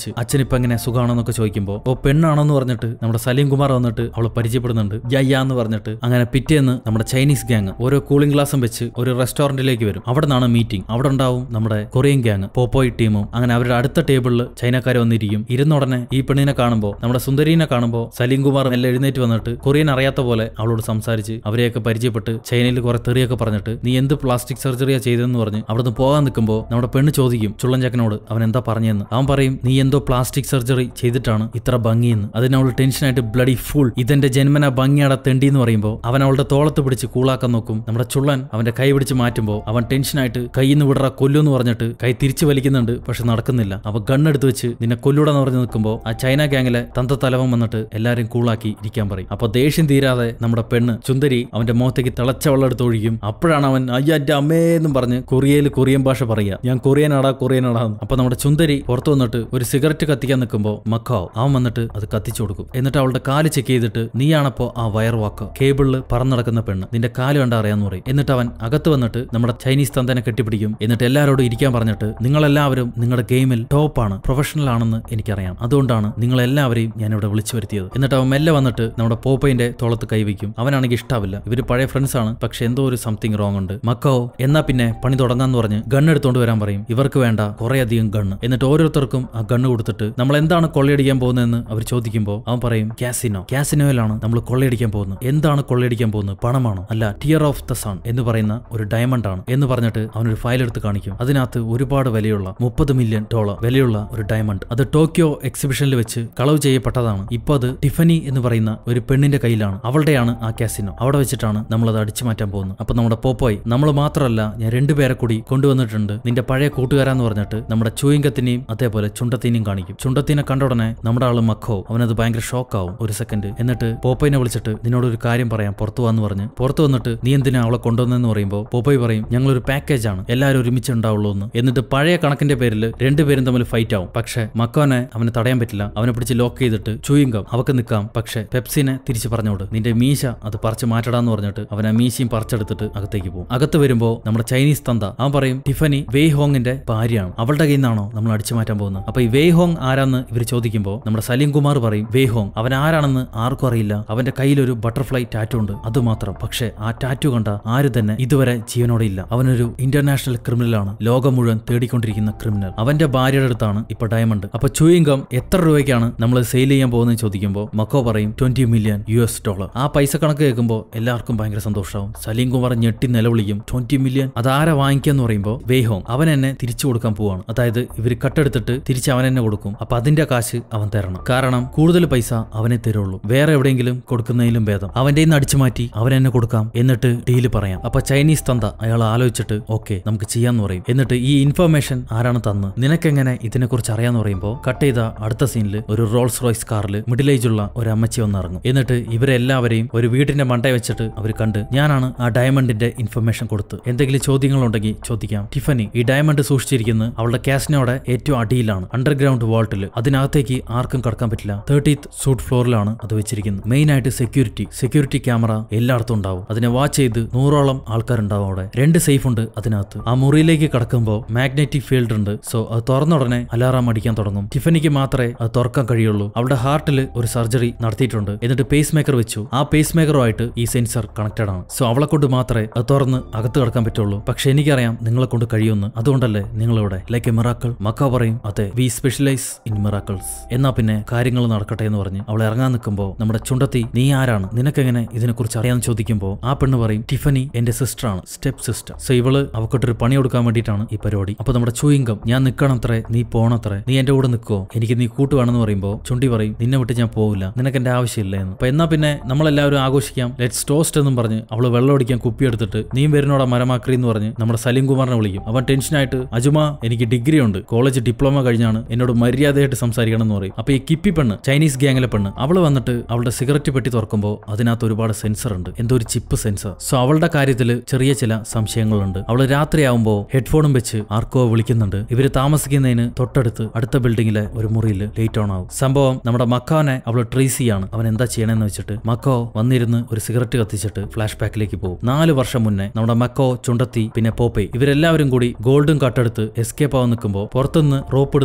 വിളിച്ച് അച്ഛൻ ഇപ്പൊ എങ്ങനെ സുഖമാണെന്നൊക്കെ ചോദിക്കുമ്പോൾ ഓ പെണ്ണാണെന്ന് പറഞ്ഞിട്ട് നമ്മുടെ സലീം കുമാർ വന്നിട്ട് അവളെ പരിചയപ്പെടുന്നുണ്ട് യയ്യ എന്ന് പറഞ്ഞിട്ട് അങ്ങനെ പിറ്റേന്ന് നമ്മുടെ ചൈനീസ് ഗ്യാങ് ഓരോ കൂളിംഗ് ഗ്ലാസും വെച്ച് ഒരു റെസ്റ്റോറന്റിലേക്ക് വരും അവിടെ നിന്നാണ് മീറ്റിംഗ് അവിടെ ഉണ്ടാവും നമ്മുടെ കൊറിയൻ ഗ്യാങ് പോപ്പോയ് ടീമും അങ്ങനെ അവരുടെ അടുത്ത ടേബിളിൽ ചൈനക്കാർ വന്നിരിക്കും ഇരുന്ന ഉടനെ ഈ പെണ്ണിനെ കാണുമ്പോൾ നമ്മുടെ സുന്ദരീനെ കാണുമ്പോൾ സലീം കുമാർ എല്ലാം എഴുന്നേറ്റ് വന്നിട്ട് കൊറിയൻ അറിയാത്ത പോലെ അവളോട് സംസാരിച്ച് അവരെയൊക്കെ പരിചയപ്പെട്ട് ചൈനയിൽ കുറെ തെറിയൊക്കെ പറഞ്ഞിട്ട് നീ എന്ത് പ്ലാസ്റ്റിക് സർജറിയാ ചെയ്തതെന്ന് പറഞ്ഞ് അവിടുന്ന് പോകാൻ നിൽക്കുമ്പോൾ നമ്മുടെ പെണ്ണ് ചോദിക്കും ചുള്ളൻചക്കനോട് അവൻ എന്താ പറഞ്ഞെന്ന് അവൻ പറയും നീ എന്തോ പ്ലാസ്റ്റിക് സർജറി ചെയ്തിട്ടാണ് ഇത്ര ഭംഗിയെന്ന് അതിന് അവൾ ടെൻഷനായിട്ട് ബ്ലഡി ഫുൾ ഇതെന്റെ ജന്മന ഭംഗിയാടെ തെണ്ടി എന്ന് പറയുമ്പോൾ അവൻ അവളുടെ തോളത്ത് പിടിച്ച് കൂളാക്കാൻ നോക്കും നമ്മുടെ ചുള്ളൻ അവന്റെ കൈ പിടിച്ച് മാറ്റുമ്പോൾ അവൻ ടെൻഷനായിട്ട് കയ്യിൽ നിന്ന് വിടറ കൊല്ലുമെന്ന് പറഞ്ഞിട്ട് കൈ തിരിച്ചു വലിക്കുന്നുണ്ട് പക്ഷെ നടക്കുന്നില്ല അവ ഗണ്ണെടുത്ത് വെച്ച് നിന്നെ കൊല്ലൂടെന്ന് പറഞ്ഞ് നിൽക്കുമ്പോൾ ആ ചൈന ഗ്യാങ്ങിലെ തന്ത തലവൻ വന്നിട്ട് എല്ലാരും കൂളാക്കി ഇരിക്കാൻ പറയും അപ്പൊ ദേഷ്യം തീരാതെ നമ്മുടെ പെണ്ണ് ചുന്ദരി അവന്റെ മുഖത്തേക്ക് തിളച്ച വെള്ളം എടുത്ത് ഒഴിക്കും അപ്പോഴാണ് അവൻ അയ്യ എന്റെ അമ്മേ എന്നും പറഞ്ഞ് കൊറിയയിൽ കൊറിയൻ ഭാഷ പറയുക ഞാൻ കൊറിയനാടാ കൊറിയനാടാ എന്ന്. അപ്പൊ നമ്മുടെ ചുന്ദരി പുറത്തു വന്നിട്ട് ഒരു സിഗരറ്റ് കത്തിക്കാൻ നിൽക്കുമ്പോൾ മക്കാവ് അവൻ വന്നിട്ട് അത് കത്തിച്ചു കൊടുക്കും എന്നിട്ട് അവളുടെ കാല് ചെക്ക് ചെയ്തിട്ട് നീയാണപ്പോ ആ വയർ വാക്ക് കേബിളിൽ പറന്നടക്കുന്ന പെണ്ണ് നിന്റെ കാല് കണ്ട അറിയാന്ന് പറയും എന്നിട്ട് അവൻ അകത്ത് വന്നിട്ട് നമ്മുടെ ചൈനീസ് തന്തനെ കെട്ടിപ്പിടിക്കും എന്നിട്ട് എല്ലാവരോടും ഇരിക്കാൻ പറഞ്ഞിട്ട് നിങ്ങളെല്ലാവരും നിങ്ങളുടെ ഗെയിമിൽ ടോപ്പാണ് പ്രൊഫഷണൽ ആണെന്ന് എനിക്കറിയാം അതുകൊണ്ടാണ് നിങ്ങളെല്ലാവരെയും ഞാൻ ഇവിടെ വിളിച്ചു വരുത്തിയത് എന്നിട്ട് അവൻ മെല്ലെ വന്നിട്ട് നമ്മുടെ പോപ്പയിന്റെ തോളത്ത് കൈവയ്ക്കും അവനാണെങ്കിൽ ഇഷ്ടാവില്ല ഇവര് പഴയ ഫ്രണ്ട്സ് ആണ് പക്ഷെ എന്തോ ഒരു സംതിങ് റോങ് ഉണ്ട് മക്കോ എന്നാ പിന്നെ പണി തുടങ്ങാന്ന് പറഞ്ഞ് ഗണ്ണ് എടുത്തോണ്ട് വരാൻ പറയും ഇവർക്ക് വേണ്ട കുറെ അധികം ഗണ്ണ് എന്നിട്ട് ഓരോരുത്തർക്കും ആ ഗണ്ണ് കൊടുത്തിട്ട് നമ്മൾ എന്താണ് കൊള്ളയടിക്കാൻ പോകുന്നതെന്ന് അവർ ചോദിക്കുമ്പോൾ അവൻ പറയും കാസിനോ കാസിനോയിലാണ് നമ്മൾ കൊള്ളയടിക്കാൻ പോകുന്നത് എന്താണ് കൊള്ളയടിക്കാൻ പോകുന്നത് പണമാണോ അല്ല ടിയർ ഓഫ് ദ സൺ എന്ന് പറയുന്ന ഒരു ഡയമണ്ട് ആണ് എന്ന് പറഞ്ഞിട്ട് അവനൊരു ഫയൽ എടുത്ത് കാണിക്കും അതിനകത്ത് ഒരുപാട് വിലയുള്ള മുപ്പത് മില്യൺ ഡോളർ വിലയുള്ള ഒരു ഡയമണ്ട് അത് ടോക്കിയോ എക്സിബിഷനിൽ വെച്ച് കളവ് ചെയ്യപ്പെട്ടതാണ് ഇപ്പൊ അത് ടിഫനി എന്ന് പറയുന്ന ഒരു പെണ്ണിന്റെ കയ്യിലാണ് അവളുടെയാണ് ആ കാസിനോ അവിടെ വെച്ചിട്ടാണ് നമ്മൾ അത് അടിച്ചു മാറ്റാൻ പോകുന്നത് അപ്പൊ നമ്മുടെ പോപ്പോയ് നമ്മൾ മാത്രമല്ല ഞാൻ രണ്ടുപേരെ കൂടി കൊണ്ടുവന്നിട്ടുണ്ട് നിന്റെ പഴയ കൂട്ടുകാരാന്ന് പറഞ്ഞിട്ട് നമ്മുടെ ചൂയിങ്കത്തിനെയും അതേപോലെ ചുണ്ടത്തിനെയും കാണിക്കും ചുണ്ടത്തിനെ കണ്ട ഉടനെ നമ്മുടെ ആള് മഖോ അവനത് ഭയങ്കര ഷോക്കാവും ഒരു സെക്കൻഡ് എന്നിട്ട് പോപ്പയിനെ വിളിച്ചിട്ട് നിന്നോട് ഒരു കാര്യം പറയാം പുറത്തു വാന്ന് പറഞ്ഞ് പുറത്തു വന്നിട്ട് നീ എന്തിനാ അവളെ കൊണ്ടുവന്നെന്ന് പറയുമ്പോൾ പോപ്പോയ് പറയും ഞങ്ങളൊരു പാക്കേജ് ആണ് എല്ലാവരും ഒരുമിച്ച് ഉണ്ടാവുള്ളൂ എന്ന് എന്നിട്ട് പഴയ കണക്കിന്റെ പേരിൽ രണ്ടുപേരും തമ്മിൽ ഫൈറ്റ് ആവും പക്ഷെ മക്കോനെ അവന് തടയാൻ പറ്റില്ല അവനെ പിടിച്ച് ലോക്ക് ചെയ്തിട്ട് ചൂയിങ്കം അവക്ക് നിൽക്കാം പക്ഷെ പെപ്സിനെ തിരിച്ചു പറഞ്ഞോട് നിന്റെ മീശ അത് പറിച്ച് മാറ്റടാന്ന് പറഞ്ഞിട്ട് അവൻ ആ മീശയും പറിച്ചെടുത്തിട്ട് അകത്തേക്ക് പോകും അകത്ത് വരുമ്പോ നമ്മുടെ ചൈനീസ് തന്ത അവൻ പറയും ടിഫനി വെയ് ഹോങ്ങിന്റെ ഭാര്യയാണ് അവളുടെ കയ്യിൽ നിന്നാണോ നമ്മൾ അടിച്ചു മാറ്റാൻ പോകുന്നത് അപ്പൊ ഈ വെയ് ഹോങ് ആരാന്ന് ഇവർ ചോദിക്കുമ്പോൾ നമ്മുടെ സലീം കുമാർ പറയും വെയ് ഹോങ് അവൻ ആരാണെന്ന് ആർക്കും അറിയില്ല അവന്റെ കയ്യിൽ ഒരു ബട്ടർഫ്ലൈ ടാറ്റു ഉണ്ട് അത് മാത്രം പക്ഷെ ആ ടാറ്റു കണ്ട ആരും തന്നെ ഇതുവരെ ജീവനോടെ ഇല്ല അവനൊരു ഇന്റർനാഷണൽ ക്രിമിനലാണ് ലോകം മുഴുവൻ തേടിക്കൊണ്ടിരിക്കുന്ന ക്രിമിനൽ അവന്റെ ഭാര്യയുടെ അടുത്താണ് ഇപ്പൊ ഡയമണ്ട് അപ്പൊ ചൂയിങ്കം എത്ര രൂപയ്ക്കാണ് നമ്മൾ സെയിൽ ചെയ്യാൻ പോകുന്നത് ചോദിക്കുമ്പോൾ മക്കോ പറയും ട്വന്റി മില്യൺ യു എസ് ഡോളർ ആ പൈസ കണക്ക് കേൾക്കുമ്പോൾ എല്ലാവർക്കും ഭയങ്കര സന്തോഷമാവും സലീം കുമാർ ഞെട്ടി നിലവിളിക്കും ട്വന്റി മില്യൺ അതാരാ വാങ്ങിക്കാന്ന് പറയുമ്പോൾ വേഹോങ് അവൻ എന്നെ തിരിച്ചു കൊടുക്കാൻ പോവാണ് അതായത് ഇവർ കട്ടെടുത്തിട്ട് തിരിച്ച് അവൻ എന്നെ കൊടുക്കും അപ്പൊ അതിന്റെ കാശ് അവൻ തരണം കാരണം കൂടുതൽ പൈസ അവനെ തരുള്ളൂ വേറെ എവിടെയെങ്കിലും കൊടുക്കുന്നതിലും ഭേദം അവന്റെ നിന്ന് അടിച്ചു മാറ്റി അവൻ എന്നെ കൊടുക്കാം എന്നിട്ട് ഡീല് പറയാം അപ്പൊ ചൈനീസ് തന്ത അയാൾ ആലോചിച്ചിട്ട് ഓക്കെ നമുക്ക് ചെയ്യാന്ന് പറയും എന്നിട്ട് ഈ ഇൻഫർമേഷൻ ആരാണ് തന്ന് നിനക്കെങ്ങനെ ഇതിനെക്കുറിച്ച് അറിയാന്ന് പറയുമ്പോൾ കട്ട് ചെയ്ത അടുത്ത സീനിൽ ഒരു റോൾസ് റോയ്സ് കാറിൽ മിഡിൽ ഏജ് ഉള്ള ഒരു അമ്മച്ചി വന്നിറങ്ങും എന്നിട്ട് ഇവരെല്ലാവരെയും ഒരു വീടിന്റെ മണ്ടയെ വെച്ചിട്ട് അവർ കണ്ട് ഞാനാണ് ആ ഡയമണ്ടിന്റെ ഇൻഫർമേഷൻ കൊടുത്ത് എന്തെങ്കിലും ചോദ്യങ്ങളുണ്ടെങ്കിൽ ചോദിക്കാം ടിഫനി ഈ ഡയമണ്ട് സൂക്ഷിച്ചിരിക്കുന്നത് അവളുടെ കാസിനോടെ ഏറ്റവും അടിയിലാണ് അണ്ടർഗ്രൗണ്ട് വാൾട്ടിൽ അതിനകത്തേക്ക് ആർക്കും കടക്കാൻ പറ്റില്ല തേർട്ടീത്ത് സൂട്ട് ഫ്ലോറിലാണ് അത് വെച്ചിരിക്കുന്നത് മെയിൻ ആയിട്ട് സെക്യൂരിറ്റി സെക്യൂരിറ്റി ക്യാമറ എല്ലായിടത്തും ഉണ്ടാവും അതിനെ വാച്ച് ചെയ്ത് നൂറോളം ആൾക്കാരുണ്ടാവും അവിടെ രണ്ട് സേഫ് ഉണ്ട് അതിനകത്ത് ആ മുറിയിലേക്ക് കടക്കുമ്പോൾ മാഗ്നറ്റിക് ഫീൽഡ് ഉണ്ട് സോ അത് തുറന്ന ഉടനെ അലാറാം അടിക്കാൻ തുടങ്ങും ടിഫനിക്ക് മാത്രമേ അത് തുറക്കാൻ കഴിയുള്ളൂ അവളുടെ ഹാർട്ടിൽ ഒരു സർജറി നടത്തിയിട്ടുണ്ട് എന്നിട്ട് പേസ് മേക്കർ വെച്ചു ആ പേസ് മേക്കറുമായിട്ട് ഈ സെൻസർ കണക്റ്റഡ് ആണ് സോ അവളെ കൊണ്ട് മാത്രമേ അത് തുറന്ന് അകത്ത് കിടക്കാൻ പറ്റുള്ളൂ പക്ഷെ എനിക്കറിയാം നിങ്ങളെ കൊണ്ട് കഴിയുമെന്ന് അതുകൊണ്ടല്ലേ നിങ്ങളിവിടെ ലൈക്ക് എ മിറാക്കൾ മക്ക പറയും അതെ വി സ്പെഷ്യലൈസ് ഇൻ മിറാക്കിൾസ് എന്നാ പിന്നെ കാര്യങ്ങൾ നടക്കട്ടെ എന്ന് പറഞ്ഞ് അവൾ ഇറങ്ങാൻ നിൽക്കുമ്പോൾ നമ്മുടെ ചുണ്ടത്തി നീ ആരാണ് നിനക്കെങ്ങനെ ഇതിനെക്കുറിച്ച് അറിയാന്ന് ചോദിക്കുമ്പോൾ ആ പെണ്ണ് പറയും ടിഫനി എന്റെ സിസ്റ്റർ ആണ് സ്റ്റെപ്പ് സിസ്റ്റർ സോ ഇവള് അവക്കൊട്ടൊരു പണി കൊടുക്കാൻ വേണ്ടിയിട്ടാണ് ഈ പരിപാടി അപ്പൊ നമ്മുടെ ചൂയിങ്കം ഞാൻ നിൽക്കണത്രേ നീ പോണത്രേ നീ എന്റെ കൂടെ നിൽക്കോ എനിക്ക് നീ കൂട്ടുവേണമെന്ന് പറയുമ്പോൾ ചുണ്ടി പറയും നിന്നെ വിട്ട് ഞാൻ പോവില്ല നിനക്ക് എന്റെ ആവശ്യമില്ല എന്ന് അപ്പൊ എന്നാ പിന്നെ നമ്മളെല്ലാവരും ആഘോഷിക്കാം ലെറ്റ്സ് ടോസ്റ്റ് എന്നും പറഞ്ഞ് അവള് വെള്ളം അടിക്കാൻ കുപ്പി എടുത്തിട്ട് നീ വരുന്നോടാ മരമാക്രി എന്ന് പറഞ്ഞ് നമ്മുടെ സലീം കുമാറിനെ വിളിക്കും അവൻ ടെൻഷനായിട്ട് അജുമ എനിക്ക് ഡിഗ്രി ഉണ്ട് കോളേജ് ഡിപ്ലോമ കഴിഞ്ഞാണ് എന്നോട് മര്യാദയായിട്ട് സംസാരിക്കണം എന്ന് പറയും അപ്പൊ ഈ കിപ്പി പെണ്ണ് ചൈനീസ് ഗ്യാങ്ങിലെ പെണ്ണ് അവള് വന്നിട്ട് അവളുടെ സിഗരറ്റ് പെട്ടി തുറക്കുമ്പോൾ അതിനകത്ത് ഒരുപാട് സെൻസർ ഉണ്ട് എന്തോ ഒരു ചിപ്പ് സെൻസർ സോ അവളുടെ കാര്യത്തിൽ ചെറിയ ചില സംശയങ്ങളുണ്ട് അവള് രാത്രിയാവുമ്പോൾ ഹെഡ്ഫോണും വെച്ച് ആർക്കോ വിളിക്കുന്നുണ്ട് ഇവര് താമസിക്കുന്നതിന് തൊട്ടടുത്ത് അടുത്ത ബിൽഡിങ്ങിലെ ഒരു മുറിയിൽ ലേറ്റ് ഓൺ ആവും സംഭവം നമ്മുടെ മക്കാനെ അവൾ ട്രേസ് ചെയ്യാണ് അവൻ എന്താ ചെയ്യണമെന്ന് വെച്ചിട്ട് മക്കോ വന്നിരുന്ന് ഒരു സിഗരറ്റ് കത്തിച്ചിട്ട് ഫ്ലാഷ് ബാക്കിലേക്ക് പോകും നാല് വർഷം മുന്നേ നമ്മുടെ മക്കോ ചുണ്ടത്തി പിന്നെ പോപ്പേ ഇവരെല്ലാവരും കൂടി ഗോൾഡും കട്ടെടുത്ത് എസ്കേപ്പ് ആവാൻ നിൽക്കുമ്പോൾ പുറത്തുനിന്ന് റോപ്പ് ഇടുന്ന് നമ്മുടെ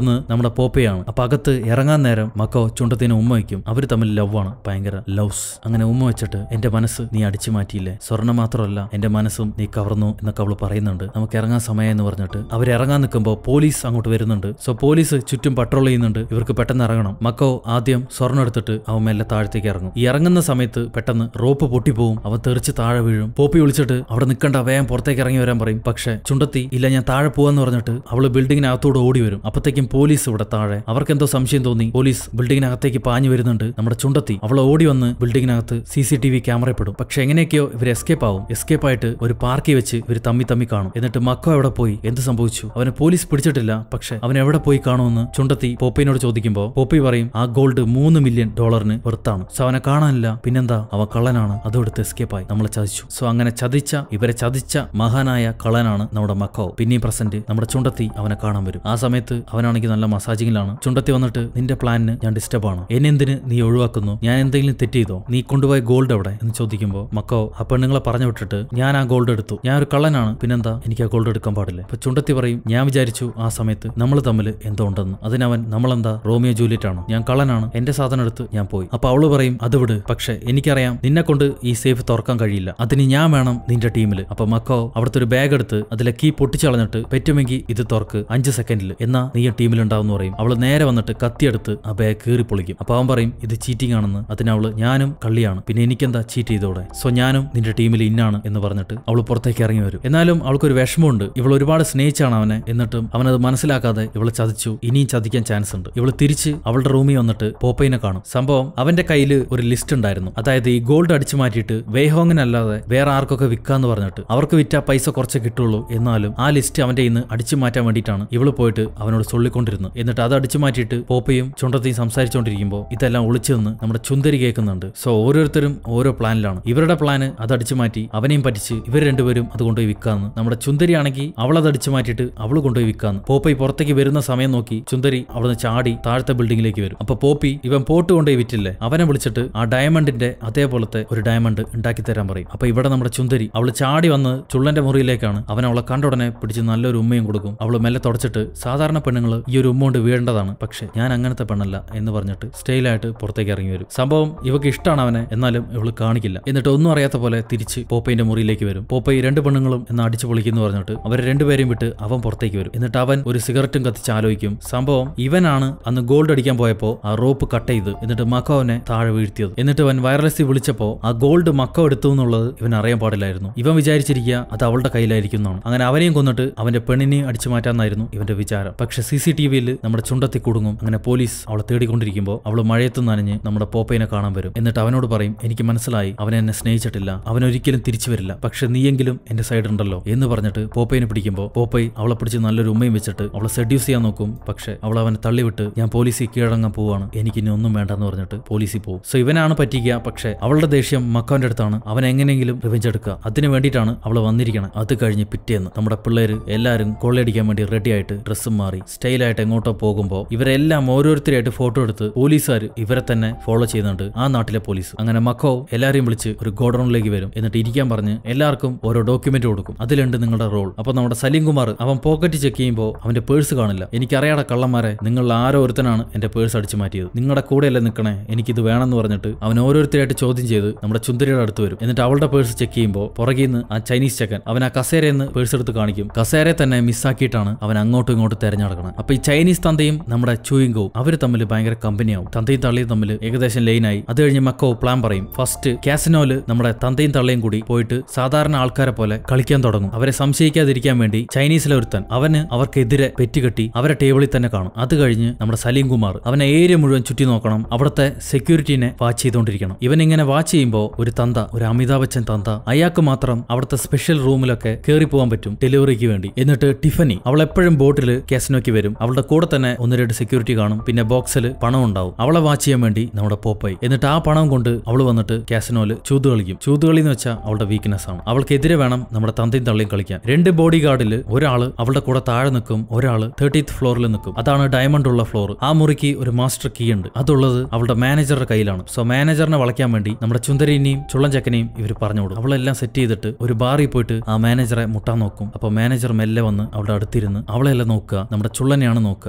നമ്മുടെ പോപ്പയാണ് അപ്പൊ അകത്ത് ഇറങ്ങാൻ നേരം മക്കോ ചുണ്ടത്തിന് ഉമ്മ വയ്ക്കും അവർ തമ്മിൽ ലവ് ആണ് ഭയങ്കര ലവ്സ് അങ്ങനെ ഉമ്മ വെച്ചിട്ട് എന്റെ മനസ്സ് നീ അടിച്ചു മാറ്റിയില്ലേ സ്വർണ്ണം മാത്രമല്ല എന്റെ മനസ്സും നീ കവർന്നു എന്നൊക്കെ അവള് പറയുന്നുണ്ട് നമുക്ക് ഇറങ്ങാൻ സമയം എന്ന് പറഞ്ഞിട്ട് അവർ ഇറങ്ങാൻ നിൽക്കുമ്പോൾ പോലീസ് അങ്ങോട്ട് വരുന്നുണ്ട് സോ പോലീസ് ചുറ്റും പട്രോൾ ചെയ്യുന്നുണ്ട് ഇവർക്ക് പെട്ടെന്ന് ഇറങ്ങണം മക്കോ ആദ്യം സ്വർണ്ണം എടുത്തിട്ട് അവൻ മെല്ലെ താഴത്തേക്ക് ഇറങ്ങും ഈ ഇറങ്ങുന്ന സമയത്ത് പെട്ടെന്ന് റോപ്പ് പൊട്ടിപ്പോവും അവൻ തെറിച്ച് താഴെ വീഴും പോപ്പി വിളിച്ചിട്ട് അവിടെ നിൽക്കണ്ട വേഗം പുറത്തേക്ക് ഇറങ്ങി വരാൻ പറയും പക്ഷെ ചുണ്ടത്തി ഇല്ല ഞാൻ താഴെ പോവാന്ന് പറഞ്ഞിട്ട് അവള് ബിൽഡിങ്ങിനകത്തോട് ഓടി വരും അപ്പത്തേക്കും പോലീസ് ഇവിടെ താഴെ അവർക്ക് എന്തോ സംശയം തോന്നി പോലീസ് ബിൽഡിങ്ങിനകത്തേക്ക് പാഞ്ഞു വരുന്നുണ്ട് നമ്മുടെ ചുണ്ടത്തി അവൾ ഓടി വന്ന് ബിൽഡിങ്ങിനകത്ത് C C T V camera പെടും പക്ഷെ എങ്ങനെയൊക്കെയോ ഇവർ എസ്കേപ്പ് ആവും എസ്കേപ്പ് ആയിട്ട് ഒരു പാർക്കിൽ വെച്ച് ഇവർ തമ്മി തമ്മി കാണും എന്നിട്ട് മക്കോ എവിടെ പോയി എന്ത് സംഭവിച്ചു അവനെ പോലീസ് പിടിച്ചിട്ടില്ല പക്ഷെ അവൻ എവിടെ പോയി കാണുമെന്ന് ചുണ്ടത്തി പോപ്പിനോട് ചോദിക്കുമ്പോൾ പോപ്പി പറയും ആ ഗോൾഡ് മൂന്ന് മില്യൺ ഡോളറിന് വെറുത്താണ് സോ അവനെ കാണാനില്ല പിന്നെന്താ അവൻ കള്ളനാണ് അതും എടുത്ത് എസ്കേപ്പ് ആയി നമ്മളെ ചതിച്ചു സോ അങ്ങനെ ചതിച്ച ഇവരെ ചതിച്ച മഹാനായ കള്ളനാണ് നമ്മുടെ മക്കോ പിന്നെയും പ്രസന്റ് നമ്മുടെ ചുണ്ടത്തി അവനെ കാണാൻ വരും ആ സമയത്ത് അവനാണെങ്കിൽ നല്ല മസാജിങ്ങിലാണ് ചുണ്ടത്തി വന്നിട്ട് നിന്റെ പ്ലാനിന് ഞാൻ ഡിസ്റ്റർബ് ആണ് എന്നെ എന്തിന് നീ ഒഴിവാക്കുന്നു ഞാൻ എന്തെങ്കിലും തെറ്റ് ചെയ്തോ നീ കൊണ്ടുപോയ ഗോൾഡ് എവിടെ എന്ന് ചോദിക്കുമ്പോൾ മക്കോ ആ പെണ്ണുങ്ങളെ പറഞ്ഞു വിട്ടിട്ട് ഞാൻ ആ ഗോൾഡ് എടുത്തു ഞാൻ ഒരു കള്ളനാണ് പിന്നെന്താ എനിക്ക് ആ ഗോൾഡ് എടുക്കാൻ പാടില്ല അപ്പൊ ചുണ്ടത്തി പറയും ഞാൻ വിചാരിച്ചു ആ സമയത്ത് നമ്മൾ തമ്മിൽ എന്തോ ഉണ്ടെന്ന് അതിനവൻ നമ്മളെന്താ റോമിയോ ജൂലിയറ്റ് ആണ് ഞാൻ കള്ളനാണ് എന്റെ സാധനം എടുത്ത് ഞാൻ പോയി അപ്പൊ അവള് പറയും അത് വിട് പക്ഷെ എനിക്കറിയാം നിന്നെ കൊണ്ട് ഈ സേഫ് തുറക്കാൻ കഴിയില്ല അതിന് ഞാൻ വേണം നിന്റെ ടീമിൽ അപ്പൊ മക്കോ അവിടുത്തെ ഒരു ബാഗ് എടുത്ത് അതിലെ കീ പൊട്ടിച്ചളഞ്ഞിട്ട് പറ്റുമെങ്കിൽ ഇത് തുറക്ക് അഞ്ച് സെക്കൻഡിൽ എന്നാ നീ ടീമിൽ ഉണ്ടാവും പറയും അവള് നേരെ വന്നിട്ട് കത്തിയെടുത്ത് ആ ബാഗ് കീറി പൊളിക്കും അപ്പൊ അവൻ പറയും ഇത് ചീറ്റിംഗ് ആണെന്ന് അതിന് അവള് ഞാനും കള്ളിയാണ് പിന്നെ എനിക്കെന്താ ചീറ്റ് ചെയ്തോടെ സോ ഞാനും നിന്റെ ടീമിൽ ഇന്നാണ് എന്ന് പറഞ്ഞിട്ട് അവൾ പുറത്തേക്ക് ഇറങ്ങി വരും എന്നാലും അവൾക്കൊരു വിഷമമുണ്ട് ഇവൾ ഒരുപാട് സ്നേഹിച്ചാണ് അവനെ എന്നിട്ടും അവനത് മനസ്സിലാക്കാതെ ഇവളെ ചതിച്ചു ഇനിയും ചതിക്കാൻ ചാൻസ് ഉണ്ട് ഇവള് തിരിച്ച് അവളുടെ റൂമിൽ വന്നിട്ട് പോപ്പയിനെ കാണും സംഭവം അവന്റെ കയ്യിൽ ഒരു ലിസ്റ്റ് ഉണ്ടായിരുന്നു അതായത് ഈ ഗോൾഡ് അടിച്ചു മാറ്റിയിട്ട് വേഹോങ്ങിനല്ലാതെ വേറെ ആർക്കൊക്കെ വിൽക്കാന്ന് പറഞ്ഞിട്ട് അവർക്ക് വിറ്റ പൈസ കുറച്ച് കിട്ടുള്ളൂ എന്നാലും ആ ലിസ്റ്റ് അവന്റെ ഇന്ന് അടിച്ചു മാറ്റാൻ വേണ്ടിയിട്ടാണ് ഇവള് പോയിട്ട് അവനോട് ചൊല്ലിക്കൊണ്ടിരുന്നത് എന്നിട്ട് അത് അടിച്ചു മാറ്റിയിട്ട് പോപ്പയും ചുണ്ടത്തെയും സംസാരിച്ചുകൊണ്ടിരിക്കുമ്പോൾ ഇതെല്ലാം ഒളിച്ചു നിന്ന് നമ്മുടെ ചുന്തരി കേൾക്കുന്നുണ്ട് സോ ഓരോരുത്തരും ഓരോ പ്ലാനിലാണ് ഇവരുടെ പ്ലാന് അത് അടിച്ചു മാറ്റി അവനെയും പറ്റിച്ച് ഇവർ രണ്ടുപേരും അത് കൊണ്ടുപോയി വിൽക്കാന്ന് നമ്മുടെ ചുന്തരി ആണെങ്കിൽ അവൾ അത് അടിച്ചു മാറ്റിയിട്ട് അവൾ കൊണ്ടുപോയി വിൽക്കാന്ന് പോപ്പി പുറത്തേക്ക് വരുന്ന സമയം നോക്കി ചുന്തരി അവിടുന്ന് ചാടി താഴത്തെ ബിൽഡിങ്ങിലേക്ക് വരും അപ്പൊ പോപ്പി ഇവൻ പോട്ട് കൊണ്ടുപോയി വിറ്റില്ലേ അവനെ വിളിച്ചിട്ട് ആ ഡയമണ്ടിന്റെ അതേപോലത്തെ ഒരു ഡയമണ്ട് ഉണ്ടാക്കി തരാൻ പറയും അപ്പൊ ഇവിടെ നമ്മുടെ ചുന്തരി അവള് ചാടി വന്ന് ചുള്ളന്റെ മുറിയിലേക്കാണ് അവൻ അവളെ കണ്ട ഉടനെ പിടിച്ച് നല്ലൊരു ഉമ്മയും കൊടുക്കും അവള് മെല്ലെ തുടച്ചിട്ട് സാധാരണ പെണ്ണുങ്ങൾ ഈ ഒരു ഉമ്മ കൊണ്ട് വീഴേണ്ടതാണ് പക്ഷെ ഞാൻ അങ്ങനത്തെ പെണ്ണല്ല എന്ന് പറഞ്ഞിട്ട് സ്റ്റൈലായിട്ട് പുറത്തേക്ക് ഇറങ്ങി വരും സംഭവം ഇവക്ക് ഇഷ്ടമാണ് അവനെ എന്നാലും ഇവള് കാണിക്കില്ല എന്നിട്ട് ഒന്നും അറിയാത്ത പോലെ തിരിച്ച് പോപ്പയിന്റെ മുറിയിലേക്ക് വരും പോപ്പൈ രണ്ട് പെണ്ണുങ്ങളും എന്ന് അടിച്ചു പൊളിക്കുന്നു പറഞ്ഞിട്ട് അവർ രണ്ടുപേരെയും വിട്ട് അവൻ പുറത്തേക്ക് വരും എന്നിട്ട് അവൻ ഒരു സിഗരറ്റും കത്തിച്ച് ആലോചിക്കും സംഭവം ഇവനാണ് അന്ന് ഗോൾഡ് അടിക്കാൻ പോയപ്പോ ആ റോപ്പ് കട്ട് ചെയ്ത് എന്നിട്ട് മക്കോ അവനെ താഴെ വീഴ്ത്തിയത് എന്നിട്ട് അവൻ വയർലെസ്സിൽ വിളിച്ചപ്പോ ആ ഗോൾഡ് മക്കോ എടുത്തു എന്നുള്ളത് ഇവൻ അറിയാൻ പാടില്ലായിരുന്നു ഇവൻ വിചാരിച്ചിരിക്കുക അത് അവളുടെ കയ്യിലായിരിക്കും എന്നാണ് അങ്ങനെ അവനെയും കൊന്നിട്ട് അവന്റെ പെണ്ണിനെയും അടിച്ചു മാറ്റാന്നായിരുന്നു ഇവന്റെ വിചാരം പക്ഷെ സി സി ടി വിയിൽ നമ്മുടെ ചുണ്ടത്തി കുടുങ്ങും അങ്ങനെ പോലീസ് അവളെ തേടിക്കൊണ്ടിരിക്കുമ്പോൾ അവൾ മഴയത്ത് നനഞ്ഞ് നമ്മുടെ പോപ്പയിനെ കാണാൻ വരും എന്നിട്ട് അവനോട് പറയും എനിക്ക് മനസ്സിലായി അവൻ എന്നെ സ്നേഹിച്ചിട്ടില്ല അവൻ ഒരിക്കലും തിരിച്ചു വരില്ല പക്ഷെ നീയെങ്കിലും എന്റെ സൈഡ് ഉണ്ടല്ലോ എന്ന് പറഞ്ഞിട്ട് പോപ്പയിനെ പിടിക്കുമ്പോൾ പോപ്പൈ അവളെ പിടിച്ച് നല്ലൊരു ഉമ്മയും വെച്ചിട്ട് അവളെ സെഡ്യൂസ് ചെയ്യാൻ നോക്കും പക്ഷെ അവൾ അവനെ തള്ളിവിട്ട് ഞാൻ പോലീസിൽ കീഴടങ്ങാൻ പോവാണ് എനിക്ക് ഇനി ഒന്നും വേണ്ടെന്ന് പറഞ്ഞിട്ട് പോലീസിൽ പോകും സോ ഇവനാണ് പറ്റിക്കുക പക്ഷെ അവളുടെ ദേഷ്യം മക്കാന്റെ അടുത്താണ് അവൻ എങ്ങനെയെങ്കിലും റിവെഞ്ച് എടുക്കുക അതിന് വേണ്ടിയിട്ടാണ് അവൾ വന്നിരിക്കണം അത് കഴിഞ്ഞ് പിറ്റേന്ന് നമ്മുടെ പിള്ളേര് എല്ലാവരും കൊള്ളയടിക്കാൻ വേണ്ടി റെഡി ആയിട്ട് ഡ്രസ്സും മാറി സ്റ്റൈലായിട്ട് എങ്ങോട്ടോ പോകുമ്പോൾ ഇവരെല്ലാം ഓരോരുത്തരായിട്ട് ഫോട്ടോ എടുത്ത് പോലീസുകാർ ഇവരെ തന്നെ ഫോളോ ചെയ്യുന്നുണ്ട് ആ നാട്ടിലെ പോലീസ് അങ്ങനെ മക്കോ എല്ലാരെയും വിളിച്ച് ഒരു ഗോഡൌണിലേക്ക് വരും എന്നിട്ട് ഇരിക്കാൻ പറഞ്ഞ് എല്ലാവർക്കും ഓരോ ഡോക്യുമെന്റ് കൊടുക്കും അതിലുണ്ട് നിങ്ങളുടെ റോൾ അപ്പൊ നമ്മുടെ സലീം കുമാർ അവൻ പോക്കറ്റ് ചെക്ക് ചെയ്യുമ്പോൾ അവന്റെ പേഴ്സ് കാണില്ല എനിക്കറിയാടെ കള്ളന്മാരെ നിങ്ങൾ ആരോ ഒരുത്തനാണ് എന്റെ പേഴ്സ് അടിച്ചു മാറ്റിയത് നിങ്ങളുടെ കൂടെയല്ലേ നിൽക്കണേ എനിക്കിത് വേണമെന്ന് പറഞ്ഞിട്ട് അവൻ ഓരോരുത്തരായിട്ട് ചോദ്യം ചെയ്ത് നമ്മുടെ ചുന്ദരിയുടെ അടുത്ത് വരും എന്നിട്ട് അവളുടെ പേഴ്സ് ചെക്ക് ചെയ്യുമ്പോൾ പുറകിൽ നിന്ന് ആ ചൈനീസ് ചെക്കൻ അവൻ ആ കസേരയിൽ നിന്ന് പേഴ്സ് എടുത്ത് കാണിക്കും കസേരയെ തന്നെ മിസ്സാക്കിയിട്ടാണ് അവൻ അങ്ങോട്ടും ഇങ്ങോട്ടും തെരഞ്ഞെടുക്കണം അപ്പൊ ഈ ചൈനീസ് തന്തയും നമ്മുടെ ചൂയിങ്കോവും അവർ തമ്മിൽ ഭയങ്കര കമ്പനിയാവും തന്തയും തള്ളിയും തമ്മിൽ ഏകദേശം ലൈനായി അത് കഴിഞ്ഞ് മക്കോ പ്ലാൻ പറയും ഫസ്റ്റ് കാസിനോല് നമ്മുടെ തന്തയും തള്ളയും കൂടി പോയിട്ട് സാധാരണ ആൾക്കാരെ പോലെ കളിക്കാൻ തുടങ്ങും അവരെ സംശയിക്കാതിരിക്കാൻ വേണ്ടി ചൈനീസിലെ ഒരുത്തൻ അവന് അവർക്കെതിരെ പെറ്റുകെട്ടി അവരെ ടേബിളിൽ തന്നെ കാണും അത് കഴിഞ്ഞ് നമ്മുടെ സലീം കുമാർ അവനെ ഏരിയ മുഴുവൻ ചുറ്റി നോക്കണം അവിടുത്തെ സെക്യൂരിറ്റീനെ വാച്ച് ചെയ്തുകൊണ്ടിരിക്കണം ഇവൻ ഇങ്ങനെ വാച്ച് ചെയ്യുമ്പോൾ ഒരു തന്ത ഒരു അമിതാഭ് ബച്ചൻ തന്ത അയാൾക്ക് മാത്രം അവിടുത്തെ സ്പെഷ്യൽ റൂമിലൊക്കെ കയറി പോകാൻ പറ്റും ഡെലിവറിക്ക് വേണ്ടി എന്നിട്ട് ടിഫനി അവൾ എപ്പോഴും ബോട്ടിൽ കാസിനോക്ക് വരും അവളുടെ കൂടെ തന്നെ ഒന്ന് രണ്ട് സെക്യൂരിറ്റി കാണും പിന്നെ ബോക്സിൽ പണം ഉണ്ടാവും അവളെ വാച്ച് ചെയ്യാൻ വേണ്ടി നമ്മുടെ പോപ്പായി എന്നിട്ട് ആ പണം കൊണ്ട് അവൾ വന്നിട്ട് കാസിനോല് ചൂത് കളിക്കും ചൂത് കളി എന്ന് വെച്ചാൽ അവളുടെ വീക്ക്നെസ് ആണ് അവൾക്കെതിരെ വേണം നമ്മുടെ തന്തയും തള്ളിയും കളിക്കാൻ രണ്ട് ബോഡി ഗാർഡിൽ ഒരാള് അവളുടെ കൂടെ താഴെ നിൽക്കും ഒരാള് തേർട്ടീത്ത് ഫ്ലോറിൽ നിൽക്കും അതാണ് ഡയമണ്ട് ഉള്ള ഫ്ലോർ ആ മുറിക്ക് ഒരു മാസ്റ്റർ കീ ഉണ്ട് അതുള്ളത് അവളുടെ മാനേജറുടെ കയ്യിലാണ് സോ മാനേജറിനെ വളയ്ക്കാൻ വേണ്ടി നമ്മുടെ ചുന്തരിനെയും ചുള്ളൻ ചക്കനെയും ഇവർ പറഞ്ഞു കൊടുക്കും അവളെല്ലാം സെറ്റ് ചെയ്തിട്ട് ഒരു ബാറിൽ പോയിട്ട് ആ മാനേജറെ മുട്ടാൻ നോക്കും അപ്പൊ മാനേജർ മെല്ലെ വന്ന് അവളുടെ അടുത്തിരുന്ന് അവളെല്ലാം നോക്കുക നമ്മുടെ ചുള്ളനെയാണ് നോക്കുക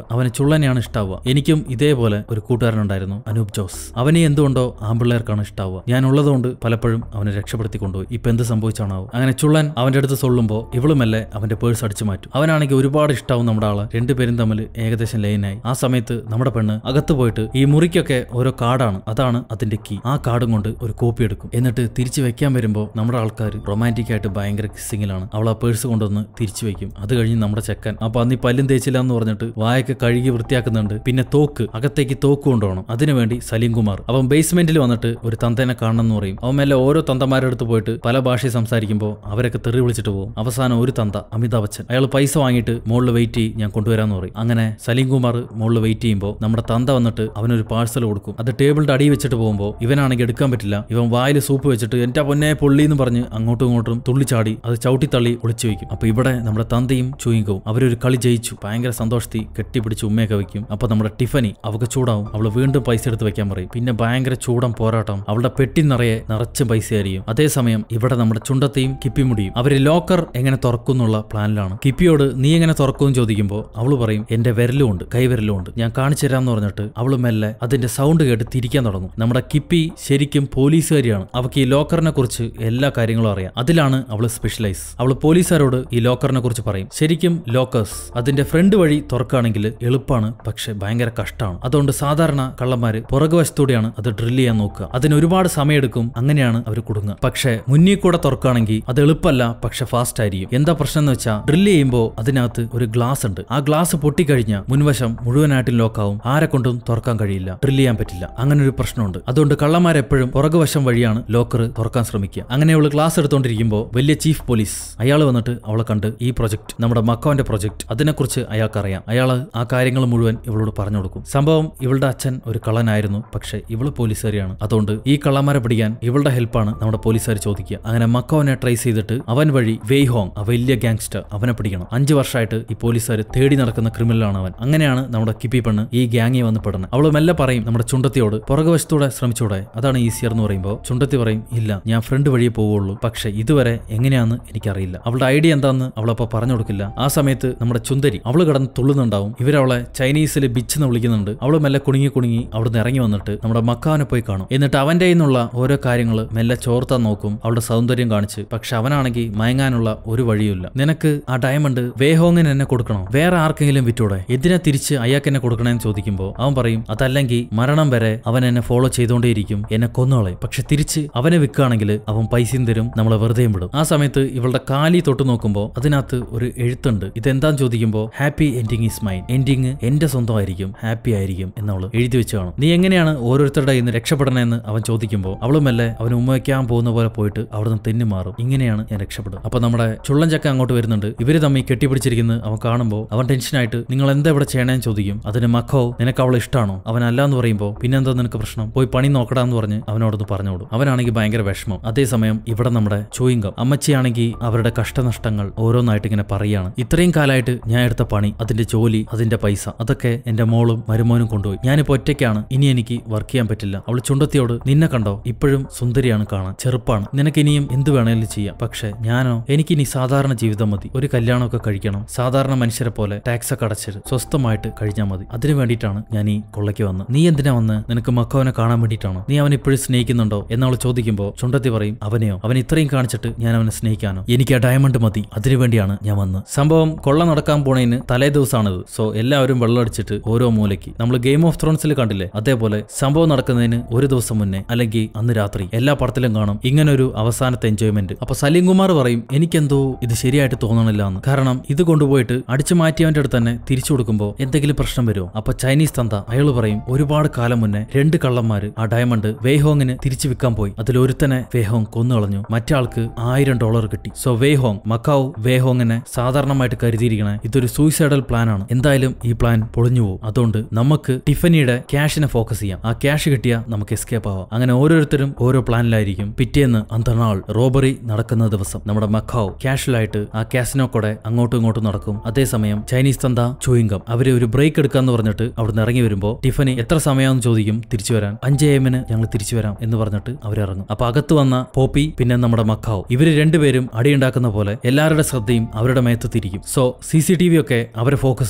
അവന് ചുള്ളനെയാണ് ഇഷ്ടാവുക എനിക്കും ഇതേപോലെ ഒരു കൂട്ടുകാരനുണ്ടായിരുന്നു അനൂപ് ജോസ് അവനെ എന്തുകൊണ്ടോ ആമ്പിള്ളേർക്കാണ് ഇഷ്ടാവുക ഞാൻ ഉള്ളതുകൊണ്ട് പലപ്പോഴും അവനെ രക്ഷപ്പെടുത്തി കൊണ്ടുപോയി ഇപ്പൊ എന്ത് സംഭവിച്ചാണാവോ അങ്ങനെ ചുള്ളൻ അവന്റെ അടുത്ത് സൊള്ളുമ്പോൾ ഇവളുമല്ലേ അവന്റെ പേഴ്സ് അടിച്ചു മാറ്റും അവനാണെങ്കിൽ ഒരുപാട് ഇഷ്ടാവും നമ്മുടെ ആള് രണ്ടുപേരും തമ്മിൽ ഏകദേശം ലൈനായി ആ സമയത്ത് നമ്മുടെ പെണ്ണ് അകത്ത് പോയിട്ട് ഈ മുറിക്കൊക്കെ ഓരോ കാർഡാണ് അതാണ് അതിന്റെ കീ ആ കാർഡും കൊണ്ട് ഒരു കോപ്പി എടുക്കും എന്നിട്ട് തിരിച്ചു വെക്കാൻ വരുമ്പോൾ നമ്മുടെ ആൾക്കാർ റൊമാൻറ്റിക് ആയിട്ട് ഭയങ്കര കിസ്സിങ്ങിലാണ് അവൾ ആ പേഴ്സ് കൊണ്ടുവന്ന് തിരിച്ചു വെക്കും അത് കഴിഞ്ഞ് നമ്മുടെ ചെക്കൻ അപ്പൊ അന്ന് ഈ പല്ലും തേച്ചില്ല എന്ന് പറഞ്ഞിട്ട് വായൊക്കെ കഴുകി വൃത്തിയാക്കുന്നുണ്ട് പിന്നെ തോക്ക് അകത്തേക്ക് തോക്ക് കൊണ്ടുപോകണം അതിനുവേണ്ടി സലീം കുമാർ അവൻ ബേസ്മെന്റിൽ വന്നിട്ട് ഒരു തന്തേനെ കാണണം എന്ന് പറയും അവൻ മേലെ ഓരോ തന്തമാരുടെ അടുത്ത് പോയിട്ട് പല ഭാഷയിൽ സംസാരിക്കുമ്പോൾ അവരൊക്കെ തെറി വിളിച്ചിട്ട് പോകും അവസാനം ഒരു തന്ത അമിതാഭ് ബച്ചൻ അയാൾ പൈസ വാങ്ങിയിട്ട് മുകളിൽ വെയിറ്റ് ചെയ്യും ഞാൻ കൊണ്ടുവരാന്ന് പറയും അങ്ങനെ സലീം കുമാർ മുകളിൽ വെയിറ്റ് ചെയ്യുമ്പോൾ നമ്മുടെ തന്ത വന്നിട്ട് അവനൊരു പാഴ്സൽ കൊടുക്കും അത് ടേബിളിന്റെ അടി വെച്ചിട്ട് പോകുമ്പോൾ ഇവനാണെങ്കിൽ എടുക്കാൻ പറ്റില്ല ഇവൻ വായിൽ സൂപ്പ് വെച്ചിട്ട് എന്റെ പൊന്നെ പൊള്ളി എന്ന് പറഞ്ഞ് അങ്ങോട്ടും ഇങ്ങോട്ടും തുള്ളിച്ചാടി അത് ചവിട്ടിത്തള്ളി ഒളിച്ചു വെക്കും അപ്പൊ ഇവിടെ നമ്മുടെ തന്തയും ചൂയിങ്കവും അവരൊരു കളി ജയിച്ചു ഭയങ്കര സന്തോഷത്തിൽ കെട്ടിപ്പിടിച്ച് ഉമ്മയൊക്കെ വെക്കും അപ്പൊ നമ്മുടെ ടിഫനി അവൾക്ക് ചൂടാവും അവള് വീണ്ടും പൈസ എടുത്ത് വെക്കാൻ പറയും പിന്നെ ഭയങ്കര ചൂടം പോരാട്ടം അവളുടെ പെട്ടി നിറയെ നിറച്ച് പൈസയായിരിക്കും അതേസമയം ഇവിടെ നമ്മുടെ ചുണ്ടത്തെയും കിപ്പിമുടിയും അവര് ലോക്കർ എങ്ങനെ തുറക്കുന്നുള്ള പ്ലാനിലാണ് കിപ്പിയോട് നീ എങ്ങനെ തുറക്കും ചോദിക്കുമ്പോൾ അവള് പറയും എന്റെ വിരലും ഉണ്ട് കൈവിരലും ഉണ്ട് ഞാൻ കാണിച്ചു തരാമെന്ന് പറഞ്ഞിട്ട് അവള് മെല്ലെ അതിന്റെ സൗണ്ട് കേട്ട് തിരിക്കാൻ തുടങ്ങും നമ്മുടെ കിപ്പി ശരിക്കും പോലീസുകാരിയാണ് അവൾക്ക് ഈ ലോക്കറിനെ കുറിച്ച് എല്ലാ കാര്യങ്ങളും അറിയാം അതിലാണ് അവള് സ്പെഷ്യലൈസ് അവള് പോലീസുകാരോട് ഈ ലോക്കറിനെ കുറിച്ച് പറയും ശരിക്കും ലോക്കേഴ്സ് അതിന്റെ ഫ്രണ്ട് വഴി തുറക്കുകയാണെങ്കിൽ എളുപ്പമാണ് പക്ഷെ ഭയങ്കര കഷ്ടമാണ് അതുകൊണ്ട് സാധാരണ കള്ളന്മാര് പുറകുവശത്തൂടെയാണ് അത് ഡ്രില്ല് ചെയ്യാൻ നോക്കുക അതിന് ഒരുപാട് സമയമെടുക്കും അങ്ങനെയാണ് അവർ കുടുങ്ങുക പക്ഷെ മുന്നിൽ കൂടെ തുറക്കുകയാണെങ്കിൽ അത് എളുപ്പമല്ല പക്ഷെ ഫാസ്റ്റ് ആയിരിക്കും എന്താ പ്രശ്നം എന്ന് വെച്ചാൽ ഡ്രില്ല് ചെയ്യുമ്പോൾ അതിനകത്ത് ഒരു ഗ്ലാസ് ഉണ്ട് ആ ഗ്ലാസ് പൊട്ടിക്കഴിഞ്ഞാൽ മുൻവശം മുഴുവനായിട്ടും ലോക്കാവും ആരെ കൊണ്ടും തുറക്കാൻ കഴിയില്ല ഡ്രില്ല് ചെയ്യാൻ പറ്റില്ല അങ്ങനെ ഒരു പ്രശ്നമുണ്ട് അതുകൊണ്ട് കള്ളന്മാരെപ്പോഴും പുറകുവശം വഴിയാണ് ലോക്കർ തുറക്കാൻ ശ്രമിക്കുക അങ്ങനെ അവള് ക്ലാസ് എടുത്തോണ്ടിരിക്കുമ്പോൾ വലിയ ചീഫ് പോലീസ് അയാൾ വന്നിട്ട് അവളെ കണ്ട് ഈ പ്രൊജക്ട് നമ്മുടെ മക്കോന്റെ പ്രൊജക്ട് അതിനെക്കുറിച്ച് അയാൾക്കറിയാം അയാൾ ആ കാര്യങ്ങൾ മുഴുവൻ ഇവളോട് പറഞ്ഞു കൊടുക്കും സംഭവം ഇവളുടെ അച്ഛൻ ഒരു കള്ളനായിരുന്നു പക്ഷെ ഇവള് പോലീസുകാരിയാണ് അതുകൊണ്ട് ഈ കള്ളന്മാരെ പിടിക്കാൻ ഇവളുടെ ഹെൽപ്പാണ് നമ്മുടെ പോലീസുകാർ ചോദിക്കുക അങ്ങനെ മക്കോനെ ട്രേസ് ചെയ്തിട്ട് അവൻ വഴി വെയ് ഹോങ് ആ വലിയ ഗാങ്സ്റ്റർ അവനെ പിടിക്കണം അഞ്ചു വർഷമായിട്ട് ഈ പോലീസുകാർ തേടി നടക്കുന്ന ക്രിമിനലാണ് അവൻ അങ്ങനെയാണ് നമ്മുടെ കിപ്പി പെണ്ണ് ഈ ഗ്യാങ്ങിൽ വന്ന് പെടുന്നത് അവള് മെല്ലെ പറയും നമ്മുടെ ചുണ്ടത്തിയോട് പുറകുവശത്തൂടെ ശ്രമിച്ചൂടെ അതാണ് ഈസിയർ എന്ന് പറയുമ്പോൾ ചുണ്ടത്തി പറയും ഇല്ല ഞാൻ ഫ്രണ്ട് വഴിയേ പോവുള്ളൂ പക്ഷെ ഇതുവരെ എങ്ങനെയാന്ന് എനിക്കറിയില്ല അവളുടെ ഐഡിയ എന്താന്ന് അവളപ്പോ പറഞ്ഞു കൊടുക്കില്ല ആ സമയത്ത് നമ്മുടെ ചുന്തരി അവള് കിടന്ന് തുള്ളുന്നുണ്ടാവും ഇവരവളെ ചൈനീസിൽ ബിച്ച് എന്ന് വിളിക്കുന്നുണ്ട് അവള് മെല്ലെ കുണുങ്ങി കുണുങ്ങി അവിടുന്ന് ഇറങ്ങി വന്നിട്ട് നമ്മുടെ മക്കാവിനെ പോയി കാണും എന്നിട്ട് അവന്റെ നിന്നുള്ള ഓരോ കാര്യങ്ങൾ മെല്ലെ ചോർത്താൻ നോക്കും അവളുടെ സൗന്ദര്യം കാണിച്ച് പക്ഷെ അവനാണെങ്കിൽ മയങ്ങാനുള്ള ഒരു വഴിയുമില്ല നിനക്ക് ആ ഡയമണ്ട് വേഹോങ്ങിന് എന്നെ കൊടുക്കണോ വേറെ ആർക്കെങ്കിലും വിറ്റൂടെ എന്തിനാ തിരിച്ച് അയാൾക്ക് എന്നെ കൊടുക്കണേന്ന് ചോദിക്കുമ്പോൾ അവൻ പറയും അതല്ലെങ്കിൽ മരണം വരെ അവൻ എന്നെ ഫോളോ ചെയ്തുകൊണ്ടേയിരിക്കും എന്നെ കൊന്നോളെ പക്ഷെ തിരിച്ച് അവനെ വിൽക്കുകയാണെങ്കിൽ അവൻ പൈസയും തരും നമ്മളെ വെറുതെയും വിടും ആ സമയത്ത് ഇവളുടെ കാലി തൊട്ട് നോക്കുമ്പോൾ അതിനകത്ത് ഒരു എഴുത്തുണ്ട് ഇതെന്താന്ന് ചോദിക്കുമ്പോൾ happy ending is mine ending എന്റെ സ്വന്തമായിരിക്കും ഹാപ്പി ആയിരിക്കും എന്നവള് എഴുതി വെച്ച് കാണും നീ എങ്ങനെയാണ് ഓരോരുത്തരുടെ ഇന്ന് രക്ഷപ്പെടണമെന്ന് അവൻ ചോദിക്കുമ്പോൾ അവളുമല്ലേ അവൻ ഉമ്മ വയ്ക്കാൻ പോകുന്ന പോലെ പോയിട്ട് അവിടുന്ന് തെന്നി മാറും ഇങ്ങനെയാണ് ഞാൻ രക്ഷപ്പെടുക അപ്പൊ നമ്മുടെ ചുള്ളൻ ചക്ക അങ്ങോട്ട് വരുന്നുണ്ട് ഇവര് തമ്മിൽ കെട്ടിപ്പിടിച്ചിരിക്കുന്നത് അവൻ കാണുമ്പോൾ അവൻ ടെൻഷനായിട്ട് നിങ്ങൾ എന്താ ഇവിടെ ചെയ്യണേന്ന് ചോദിക്കും അതിന് മക്കോ നിനക്ക് അവളെ ഇഷ്ടമാണോ അവൻ അല്ല എന്ന് പറയുമ്പോൾ പിന്നെന്താ നിനക്ക് പ്രശ്നം പോയി പണി നോക്കടാന്ന് പറഞ്ഞ് അവനോടൊന്ന് പറഞ്ഞോടും അവനാണെങ്കിൽ ഭയങ്കര വിഷമം അതേസമയം ഇവിടെ നമ്മുടെ ചൂയിങ്കം അമ്മച്ചിയാണെങ്കിൽ അവരുടെ കഷ്ടനഷ്ടങ്ങൾ ഓരോന്നായിട്ട് ഇങ്ങനെ പറയാണ് ഇത്രയും കാലമായിട്ട് ഞാൻ എടുത്ത പണി അതിന്റെ ജോലി അതിന്റെ പൈസ അതൊക്കെ എന്റെ മോളും മരുമോനും കൊണ്ടുപോയി ഞാനിപ്പോ ഒറ്റയ്ക്കാണ് ഇനി എനിക്ക് വർക്ക് ചെയ്യാൻ പറ്റില്ല അവൾ ചുണ്ടത്തിയോട് നിന്നെ കണ്ടോ ഇപ്പോഴും സുന്ദരിയാണ് കാണാൻ ചെറുപ്പാണ് നിനക്ക് ഇനിയും എന്ത് വേണേലും ചെയ്യാം പക്ഷെ ഞാനോ എനിക്കിനി സാധാരണ ജീവിതം മതി ഒരു കല്യാണമൊക്കെ കഴിക്കണം സാധാരണ മനുഷ്യരെ പോലെ ടാക്സ് ഒക്കെ അടച്ചിട്ട് സ്വസ്ഥമായിട്ട് കഴിഞ്ഞാൽ മതി അതിനു വേണ്ടിയിട്ടാണ് ഞാൻ ഈ കൊള്ളയ്ക്ക് വന്നത് നീ എന്തിനാ വന്ന് നിനക്ക് മക്കവനെ കാണാൻ വേണ്ടിയിട്ടാണോ നീ അവൻ ഇപ്പോഴും സ്നേഹിക്കുന്നുണ്ടോ എന്നവൾ ചോദിക്കുമ്പോൾ ചുണ്ടത്തി പറയും അവനെയോ അവൻ ഇത്രയും കാണിച്ചിട്ട് ഞാൻ അവനെ സ്നേഹിക്കാനോ എനിക്ക് ആ ഡയമണ്ട് മതി അതിനുവേണ്ടിയാണ് ഞാൻ വന്നത് സംഭവം കൊള്ള നടക്കാൻ പോണേന് തലേ ദിവസമാണിത് സോ എല്ലാവരും വെള്ളമടിച്ചിട്ട് ഓരോ മൂലയ്ക്ക് നമ്മൾ ഗെയിം ഓഫ് ത്രോൺസിൽ കണ്ടില്ലേ അതേപോലെ സംഭവം നടക്കുന്നതിന് ഒരു ദിവസം മുന്നേ അല്ലെങ്കിൽ അന്ന് രാത്രി എല്ലാ പടത്തിലും കാണും ഇങ്ങനെ ഒരു അവസാനത്തെ എൻജോയ്മെന്റ് അപ്പൊ സലീം കുമാർ പറയും എനിക്കെന്തോ ഇത് ശരിയായിട്ട് തോന്നണില്ല എന്ന് കാരണം ഇത് കൊണ്ടുപോയിട്ട് അടിച്ചു മാറ്റിയവന്റെ അടുത്ത് തന്നെ തിരിച്ചു കൊടുക്കുമ്പോൾ എന്തെങ്കിലും പ്രശ്നം വരുമോ അപ്പൊ ചൈനീസ് തന്ത അയാൾ പറയും ഒരുപാട് കാലം മുന്നേ രണ്ട് കള്ളന്മാര് ആ ഡയമണ്ട് വേഹോങ്ങിന് തിരിച്ചു വിൽക്കാൻ പോയി അതിൽ ഒരുത്തനെ വേഹോങ് കൊന്നു കളഞ്ഞു മറ്റേ ആൾക്ക് ആയിരം ഡോളർ കിട്ടി സോ വേഹോങ് മക്കാവ് വേഹോങ്ങിനെ സാധാരണമായിട്ട് കരുതിയിരിക്കണേ ഇതൊരു സൂയിസൈഡൽ പ്ലാൻ ആണ് എന്തായാലും ഈ പ്ലാൻ പൊളിഞ്ഞു പോകും അതുകൊണ്ട് നമുക്ക് ടിഫനിയുടെ ക്യാഷിനെ ഫോക്കസ് ചെയ്യാം ആ ക്യാഷ് കിട്ടിയാൽ നമുക്ക് എസ്കേപ്പ് ആവാം അങ്ങനെ ഓരോരുത്തരും ഓരോ പ്ലാനിലായിരിക്കും പിറ്റേന്ന് അന്തനാൾ റോബറി നടക്കുന്ന ദിവസം നമ്മുടെ മക്കാവ് ക്യാഷ്വലായിട്ട് ആ കാസിനോ കൂടെ അങ്ങോട്ടും ഇങ്ങോട്ടും നടക്കും അതേസമയം ചൈനീസ് തന്ത ചൂയിങ്കം അവര് ഒരു ബ്രേക്ക് എടുക്കാന്ന് പറഞ്ഞിട്ട് അവിടുന്ന് ഇറങ്ങി വരുമ്പോൾ ടിഫനി എത്ര സമയമാണെന്ന് ചോദിക്കും തിരിച്ചു വരാൻ അഞ്ച് എമ്മിന് ഞങ്ങൾ തിരിച്ചു വരാം എന്ന് പറഞ്ഞിട്ട് അവരിറങ്ങും അപ്പൊ അകത്ത് വന്ന പോപ്പി പിന്നെ നമ്മുടെ മക്കാവ് ഇവര് രണ്ടുപേരും അടിയുണ്ടാക്കുന്ന പോലെ എല്ലാവരുടെ ശ്രദ്ധയും അവരുടെ മേത്ത് തിരിക്കും so C C T V ഒക്കെ അവരെ ഫോക്കസ് ചെയ്യും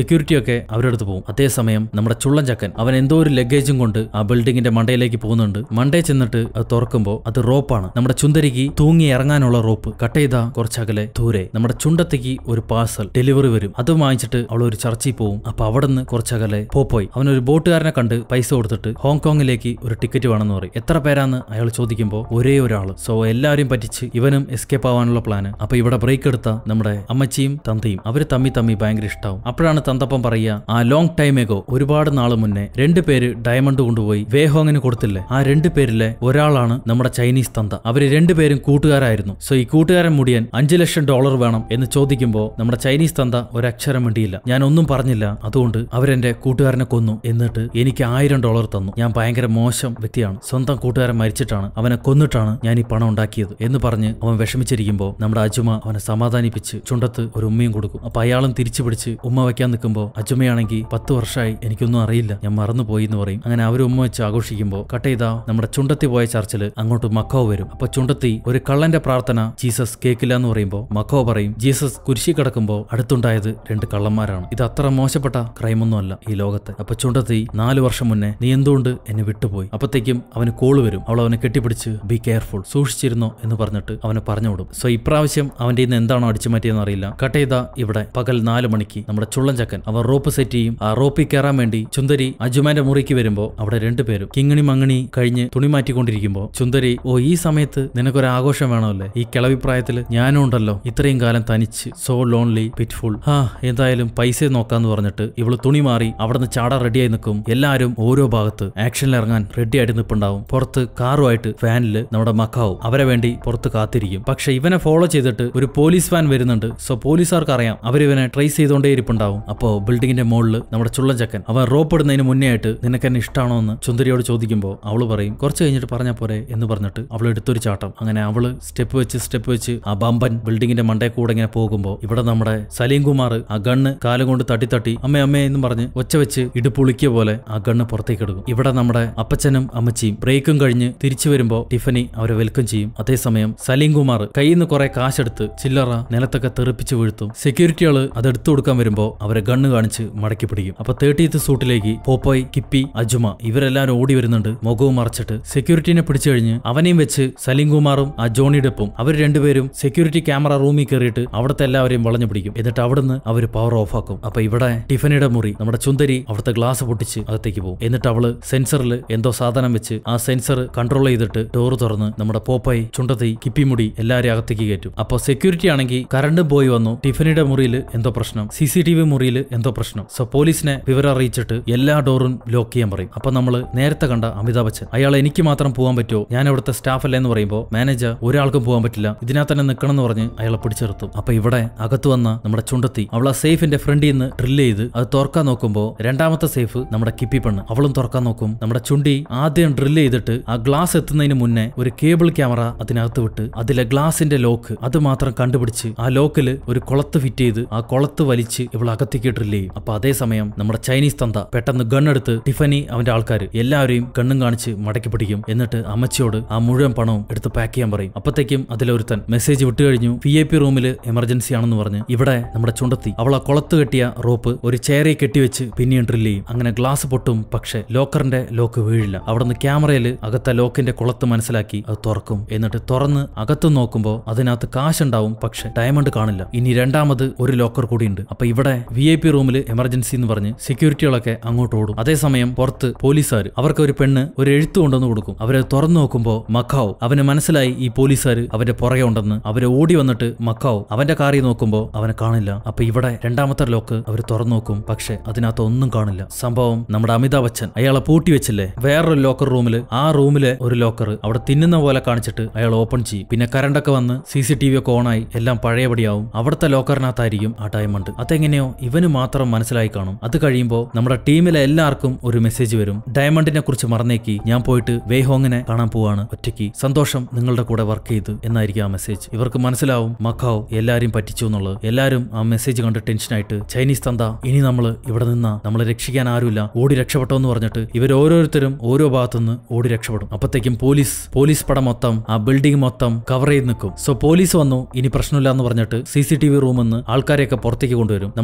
സെക്യൂരിറ്റി ഒക്കെ അവരുടെ അടുത്ത് പോകും അതേസമയം നമ്മുടെ ചുള്ളൻ ചക്കൻ അവൻ എന്തോ ഒരു ലഗേജും കൊണ്ട് ആ ബിൽഡിങ്ങിന്റെ മണ്ടയിലേക്ക് പോകുന്നുണ്ട് മണ്ടേ ചെന്നിട്ട് അത് തുറക്കുമ്പോൾ അത് റോപ്പാണ് നമ്മുടെ ചുന്തരിക്ക് തൂങ്ങി ഇറങ്ങാനുള്ള റോപ്പ് കട്ട് ചെയ്ത കുറച്ചകലെ ദൂരെ നമ്മുടെ ചുണ്ടത്തേക്ക് ഒരു പാഴ്സൽ ഡെലിവറി വരും അത് വാങ്ങിച്ചിട്ട് അവൾ ഒരു ചർച്ചയിൽ പോകും അപ്പൊ അവിടെ നിന്ന് കുറച്ചകലെ പോപ്പോയി അവൻ ഒരു ബോട്ടുകാരനെ കണ്ട് പൈസ കൊടുത്തിട്ട് ഹോങ്കോങ്ങിലേക്ക് ഒരു ടിക്കറ്റ് വേണമെന്ന് പറയും എത്ര പേരാന്ന് അയാൾ ചോദിക്കുമ്പോൾ ഒരേ ഒരാൾ സോ എല്ലാവരെയും പറ്റിച്ച് ഇവനും എസ്കേപ്പ് ആവാനുള്ള പ്ലാന് അപ്പൊ ഇവിടെ ബ്രേക്ക് എടുത്ത നമ്മുടെ അമ്മച്ചിയും തന്തയും അവര് തമ്മി തമ്മി ഭയങ്കര ഇഷ്ടാവും അപ്പോഴാണ് തന്തപ്പം പറയുക ആ ലോങ് ടൈം എഗോ ഒരുപാട് നാൾ മുന്നേ രണ്ട് പേര് ഡയമണ്ട് കൊണ്ടുപോയി വേഹോങ്ങിന് കൊടുത്തില്ലേ ആ രണ്ട് പേരിലെ ഒരാളാണ് നമ്മുടെ ചൈനീസ് തന്ത അവര് രണ്ടുപേരും കൂട്ടുകാരായിരുന്നു സോ ഈ കൂട്ടുകാരൻ മുടിയൻ അഞ്ചു ലക്ഷം ഡോളർ വേണം എന്ന് ചോദിക്കുമ്പോൾ നമ്മുടെ ചൈനീസ് തന്ത ഒരക്ഷരം മിണ്ടിയില്ല ഞാൻ ഒന്നും പറഞ്ഞില്ല അതുകൊണ്ട് അവരെന്റെ കൂട്ടുകാരനെ കൊന്നു എന്നിട്ട് എനിക്ക് ആയിരം ഡോളർ തന്നു ഞാൻ ഭയങ്കര മോശം വ്യക്തിയാണ് സ്വന്തം കൂട്ടുകാരൻ മരിച്ചിട്ടാണ് അവനെ കൊന്നിട്ടാണ് ഞാൻ ഈ പണം ഉണ്ടാക്കിയത് എന്ന് പറഞ്ഞ് അവൻ വിഷമിച്ചിരിക്കുമ്പോൾ നമ്മുടെ അജുമ അവനെ സമാധാനിപ്പിച്ച് ചുണ്ടത്ത് ഒരു ഉമ്മയും കൊടുക്കും അപ്പൊ അയാളും തിരിച്ചു പിടിച്ച് ഉമ്മ വയ്ക്കാൻ നിൽക്കുമ്പോൾ അജുമയാണെങ്കിൽ പത്ത് വർഷമായി എനിക്കൊന്നും അറിയില്ല ഞാൻ മറന്നുപോയി എന്ന് പറയും അങ്ങനെ അവർ ഉമ്മ വെച്ച് ആഘോഷിക്കുമ്പോൾ കട്ട് ചെയ്താ നമ്മുടെ ചുണ്ടത്തി പോയ ചർച്ചിൽ അങ്ങോട്ട് മക്കാവ് വരും അപ്പൊ ചുണ്ടത്തി ഒരു കള്ളന്റെ പ്രാർത്ഥന ജീസസ് കേക്കില്ല എന്ന് പറയുമ്പോൾ മക്കാവ് പറയും ജീസസ് കുരിശി കിടക്കുമ്പോൾ അടുത്തുണ്ടായത് രണ്ട് കള്ളന്മാരാണ് ഇത് അത്ര മോശപ്പെട്ട ക്രൈമൊന്നും അല്ല ഈ ലോകത്തെ അപ്പൊ ചുണ്ടത്തി നാല് വർഷം മുന്നേ നീ എന്തുകൊണ്ട് എന്നെ വിട്ടുപോയി അപ്പത്തേക്കും അവന് കോള് വരും അവൾ അവനെ കെട്ടിപ്പിടിച്ച് ബി കെയർഫുൾ സൂക്ഷിച്ചിരുന്നോ എന്ന് പറഞ്ഞിട്ട് അവനെ പറഞ്ഞു വിടും സോ ഇപ്രാവശ്യം അവന്റെ ഇന്ന് എന്താണോ അടിച്ചു മാറ്റിയെന്ന് അറിയില്ല കട്ട് ചെയ്ത ഇവിടെ പകൽ നാല് മണിക്ക് നമ്മുടെ ചുള്ളൻ ചക്കൻ അവൻ റോപ്പ് സെറ്റ് ചെയ്യും ആ റോപ്പിൽ കയറാൻ വേണ്ടി ചുന്ദരി അജുമാന്റെ മുറിക്ക് വരുമ്പോൾ അവിടെ രണ്ടുപേരും കിങ്ങിണി മങ്ങിണി കഴിഞ്ഞ് തുണി മാറ്റിക്കൊണ്ടിരിക്കുമ്പോൾ ചുന്ദരി ഓ ഈ സമയത്ത് നിനക്കൊരു ആഘോഷം വേണമല്ലേ ഈ കിളവിപ്രായത്തിൽ ഞാനും ഉണ്ടല്ലോ ഇത്രയും കാലം തനിച്ച് സോ ലോൺലി പിറ്റ്ഫുൾ ആ എന്തായാലും പൈസ നോക്കാന്ന് പറഞ്ഞിട്ട് ഇവള് തുണി മാറി അവിടെ നിന്ന് ചാടാൻ റെഡിയായി നിൽക്കും എല്ലാവരും ഓരോ ഭാഗത്ത് ആക്ഷനിൽ ഇറങ്ങാൻ റെഡി ആയിട്ട് നിൽപ്പുണ്ടാവും പുറത്ത് കാറുമായിട്ട് ഫാനില് നമ്മുടെ മക്കാവും അവരെ വേണ്ടി പുറത്ത് കാത്തിരിക്കും പക്ഷെ ഇവനെ ഫോളോ ചെയ്തിട്ട് ഒരു പോലീസ് ഫാൻ വരുന്നുണ്ട് സോ പോലീസുകാർക്ക് അറിയാം അവരിവനെ ട്രേസ് ചെയ്തുകൊണ്ടേ ഇരിപ്പുണ്ടാവും അപ്പോ ബിൽഡിങ്ങിന്റെ മുകളിൽ നമ്മുടെ ചുള്ളൻചക്കൻ അവൻ റോപ്പ് ഇടുന്നതിന് മുന്നേ ആയിട്ട് നിനക്ക് എന്നെ ഇഷ്ടമാണോ എന്ന് ചുന്ദരിയോട് ചോദിക്കുമ്പോൾ അവള് പറയും കുറച്ച് കഴിഞ്ഞിട്ട് പറഞ്ഞാൽ പോരെ എന്ന് പറഞ്ഞിട്ട് അവൾ എടുത്തൊരു ചാട്ടം അങ്ങനെ അവള് സ്റ്റെപ്പ് വെച്ച് സ്റ്റെപ്പ് വെച്ച് ആ ബമ്പൻ ബിൽഡിങ്ങിന്റെ മണ്ടേ കൂടെ ഇങ്ങനെ പോകുമ്പോൾ ഇവിടെ നമ്മുടെ സലീം കുമാർ ആ ഗണ്ണ് കാലം കൊണ്ട് തട്ടി തട്ടി അമ്മേ അമ്മേ എന്ന് പറഞ്ഞ് ഒച്ച വെച്ച് ഇടുപ്പുളിക്കിയ പോലെ ആ ഗണ്ണ് പുറത്തേക്ക് എടുക്കും ഇവിടെ നമ്മുടെ അപ്പച്ചനും അമ്മച്ചിയും ബ്രേക്കും കഴിഞ്ഞ് തിരിച്ചു വരുമ്പോൾ ടിഫനി അവരെ വെൽക്കം ചെയ്യും അതേസമയം സലീം കുമാർ കയ്യിൽ നിന്ന് കുറെ കാശെടുത്ത് ചില്ലറ നിലത്തൊക്കെ തെറിപ്പിച്ച് വീഴ്ത്തും സെക്യൂരിറ്റികൾ അത് എടുത്തു കൊടുക്കാൻ വരുമ്പോൾ അവരെ ഗണ്ണ് കാണിച്ച് മടക്കി പിടിക്കും അപ്പൊ തേർട്ടീത്ത് സൂട്ടിലേക്ക് പോപ്പോയ് കിപ്പി അജുമ ഇവരെല്ലാരും ഓടി വരുന്നുണ്ട് മുഖവും മറച്ചിട്ട് സെക്യൂരിറ്റിനെ പിടിച്ചു കഴിഞ്ഞ് അവനെയും വെച്ച് സലീം കുമാറും ആ ജോണി ഡെപ്പും അവർ രണ്ടുപേരും സെക്യൂരിറ്റി ക്യാമറ റൂമിൽ കയറിയിട്ട് അവിടുത്തെ എല്ലാവരെയും വളഞ്ഞു പിടിക്കും എന്നിട്ട് അവിടുന്ന് അവർ പവർ ഓഫ് ആക്കും അപ്പൊ ഇവിടെ ടിഫനിയുടെ മുറി നമ്മുടെ ചുന്തരി അവിടുത്തെ ഗ്ലാസ് പൊട്ടിച്ച് അകത്തേക്ക് പോകും എന്നിട്ട് അവള് സെൻസറിൽ എന്തോ സാധനം വെച്ച് ആ സെൻസർ കൺട്രോൾ ചെയ്തിട്ട് ഡോറ് തുറന്ന് നമ്മുടെ പോപ്പായി ചുണ്ടത്തി കിപ്പിമുടി എല്ലാവരെയും അകത്തേക്ക് കയറ്റും അപ്പോൾ സെക്യൂരിറ്റി ആണെങ്കിൽ കറണ്ടും പോയി വന്നു ടിഫനിയുടെ മുറിയിൽ എന്തോ പ്രശ്നം സി സി ടി വി മുറിയിൽ എന്തോ പ്രശ്നം സോ പോലീസിനെ വിവരം അറിയിച്ചിട്ട് എല്ലാ ഡോറും ലോക്ക് ചെയ്യാൻ പറയും അപ്പൊ നമ്മൾ നേരത്തെ കണ്ട അമിതാഭ് ബച്ചൻ അയാൾ എനിക്ക് മാത്രം പോകാൻ പറ്റുമോ ഞാൻ ഇവിടുത്തെ സ്റ്റാഫ് അല്ലേ എന്ന് പറയുമ്പോൾ മാനേജർ ഒരാൾക്കും പോകാൻ പറ്റില്ല ഇതിനകത്ത് തന്നെ നിൽക്കണം എന്ന് പറഞ്ഞ് അയാളെ പിടിച്ചെടുത്തു അപ്പൊ ഇവിടെ അകത്ത് വന്ന നമ്മുടെ ചുണ്ടത്തി അവൾ ആ സേഫിന്റെ ഫ്രണ്ടിൽ നിന്ന് ഡ്രിൽ ചെയ്ത് അത് തുറക്കാൻ നോക്കുമ്പോൾ രണ്ടാമത്തെ സേഫ് നമ്മുടെ കിപ്പി പെണ്ണ് അവളും തുറക്കാൻ നോക്കും നമ്മുടെ ചുണ്ടി ആദ്യം ഡ്രിൽ ചെയ്തിട്ട് ആ ഗ്ലാസ് എത്തുന്നതിന് മുന്നേ ഒരു കേബിൾ ക്യാമറ അതിനകത്ത് വിട്ട് അതിലെ ഗ്ലാസിന്റെ ലോക്ക് അത് മാത്രം കണ്ടുപിടിച്ച് ആ ലോക്കിൽ ഒരു കുളത്ത് ഫിറ്റ് ചെയ്ത് ആ കുളത്ത് വലിച്ച് ഇവൾ അകത്തേക്ക് ഡ്രിൽ ചെയ്യും അപ്പൊ അതേസമയം നമ്മുടെ ചൈനീസ് തന്ത പെട്ടെന്ന് ഗണ്ണെടുത്ത് ടിഫനി അവന്റെ ആൾക്കാർ എല്ലാവരെയും കണ്ണും കാണിച്ച് മടക്കി പിടിക്കും എന്നിട്ട് അമ്മച്ചിയോട് ആ മുഴുവൻ പണവും എടുത്ത് പാക്ക് ചെയ്യാൻ പറയും അപ്പത്തേക്കും അതിലൊരുത്തൻ മെസ്സേജ് വിട്ടു കഴിഞ്ഞു വി ഐ പി റൂമിൽ എമർജൻസി ആണെന്ന് പറഞ്ഞ് ഇവിടെ നമ്മുടെ ചുണ്ടത്തി അവൾ ആ കുളത്ത് കെട്ടിയ റോപ്പ് ഒരു ചെയറിൽ കെട്ടിവെച്ച് പിന്നെയും ഡ്രിൽ ചെയ്യും അങ്ങനെ ഗ്ലാസ് പൊട്ടും പക്ഷെ ലോക്കറിന്റെ ലോക്ക് വീഴില്ല അവിടുന്ന് ക്യാമറയിൽ അകത്തെ ലോക്കിന്റെ കുളത്ത് മനസ്സിലാക്കി അത് തുറക്കും എന്നിട്ട് തുറന്ന് അകത്ത് നോക്കുമ്പോൾ അതിനകത്ത് കാശുണ്ടാവും പക്ഷെ ഡയമണ്ട് കാണില്ല ഇനി രണ്ടാമത് ഒരു ലോക്കർ കൂടിയുണ്ട് അപ്പൊ ഇവിടെ വി ഐ പി റൂമിൽ എമർജൻസി എന്ന് പറഞ്ഞ് സെക്യൂരിറ്റികളൊക്കെ അങ്ങോട്ട് ഓടും അതേസമയം പുറത്ത് പോലീസുകാർ അവർക്ക് ഒരു പെണ്ണ് ഒരു എഴുത്ത് കൊണ്ടുവന്ന് കൊടുക്കും അവരെ തുറന്നു നോക്കുമ്പോൾ മക്കാവ് അവന് മനസ്സിലായി ഈ പോലീസുകാർ അവന്റെ പുറകെ ഉണ്ടെന്ന് അവരെ ഓടി വന്നിട്ട് മക്കാവ് അവന്റെ കാറിൽ നോക്കുമ്പോൾ അവനെ കാണില്ല അപ്പൊ ഇവിടെ രണ്ടാമത്തെ ലോക്ക് അവർ തുറന്നു നോക്കും പക്ഷെ അതിനകത്ത് ഒന്നും കാണില്ല സംഭവം നമ്മുടെ അമിതാഭ് ബച്ചൻ അയാളെ പൂട്ടി വെച്ചില്ലേ വേറൊരു ലോക്കർ റൂമിൽ ആ റൂമിലെ ഒരു ലോക്കർ അവിടെ തിന്നുന്ന പോലെ കാണിച്ചിട്ട് അയാൾ ഓപ്പൺ ചെയ്യും പിന്നെ കറണ്ടൊക്കെ വന്ന് സി സി ടി വി ഒക്കെ ഓണായി എല്ലാം പഴയപടിയാവും അവിടുത്തെ ലോക്കറിനകത്തായിരിക്കും ആ ഡയമണ്ട് അതെങ്ങനെയോ ഇവന് മാത്രം മനസ്സിലായി കാണും അത് കഴിയുമ്പോൾ നമ്മുടെ ടീമിലെ എല്ലാവർക്കും ഒരു മെസ്സേജ് വരും ഡയമണ്ടിനെ കുറിച്ച് മറന്നേക്ക് ഞാൻ പോയിട്ട് വേഹോങ്ങിനെ കാണാൻ പോവാണ് ഒറ്റയ്ക്ക് സന്തോഷം നിങ്ങളുടെ കൂടെ വർക്ക് ചെയ്ത് എന്നായിരിക്കും ആ മെസ്സേജ് ഇവർക്ക് മനസ്സിലാവും മക്കാവ് എല്ലാരും പറ്റിച്ചു എന്നുള്ളത് എല്ലാരും ആ മെസ്സേജ് കണ്ട് ടെൻഷനായിട്ട് ചൈനീസ് തന്ത ഇനി നമ്മൾ ഇവിടെ നിന്നാ നമ്മളെ രക്ഷിക്കാൻ ആരുമില്ല ഓടി രക്ഷപ്പെട്ടോ എന്ന് പറഞ്ഞിട്ട് ഇവർ ഓരോരുത്തരും ഓരോ ഭാഗത്തുനിന്ന് ഓടി രക്ഷപ്പെടും അപ്പത്തേക്കും പോലീസ് പോലീസ് പടം മൊത്തം ആ ബിൽഡിംഗ് മൊത്തം കവർ ചെയ്ത് നിൽക്കും സോ പോലീസ് വന്നു ഇനി പ്രശ്നമില്ല എന്ന് പറഞ്ഞിട്ട് സി സി ടി വി റൂമിൽ നിന്ന് ആൾക്കാരെയൊക്കെ പുറത്തേക്ക് കൊണ്ടുവരും നമ്മുടെ അമിതാഭ്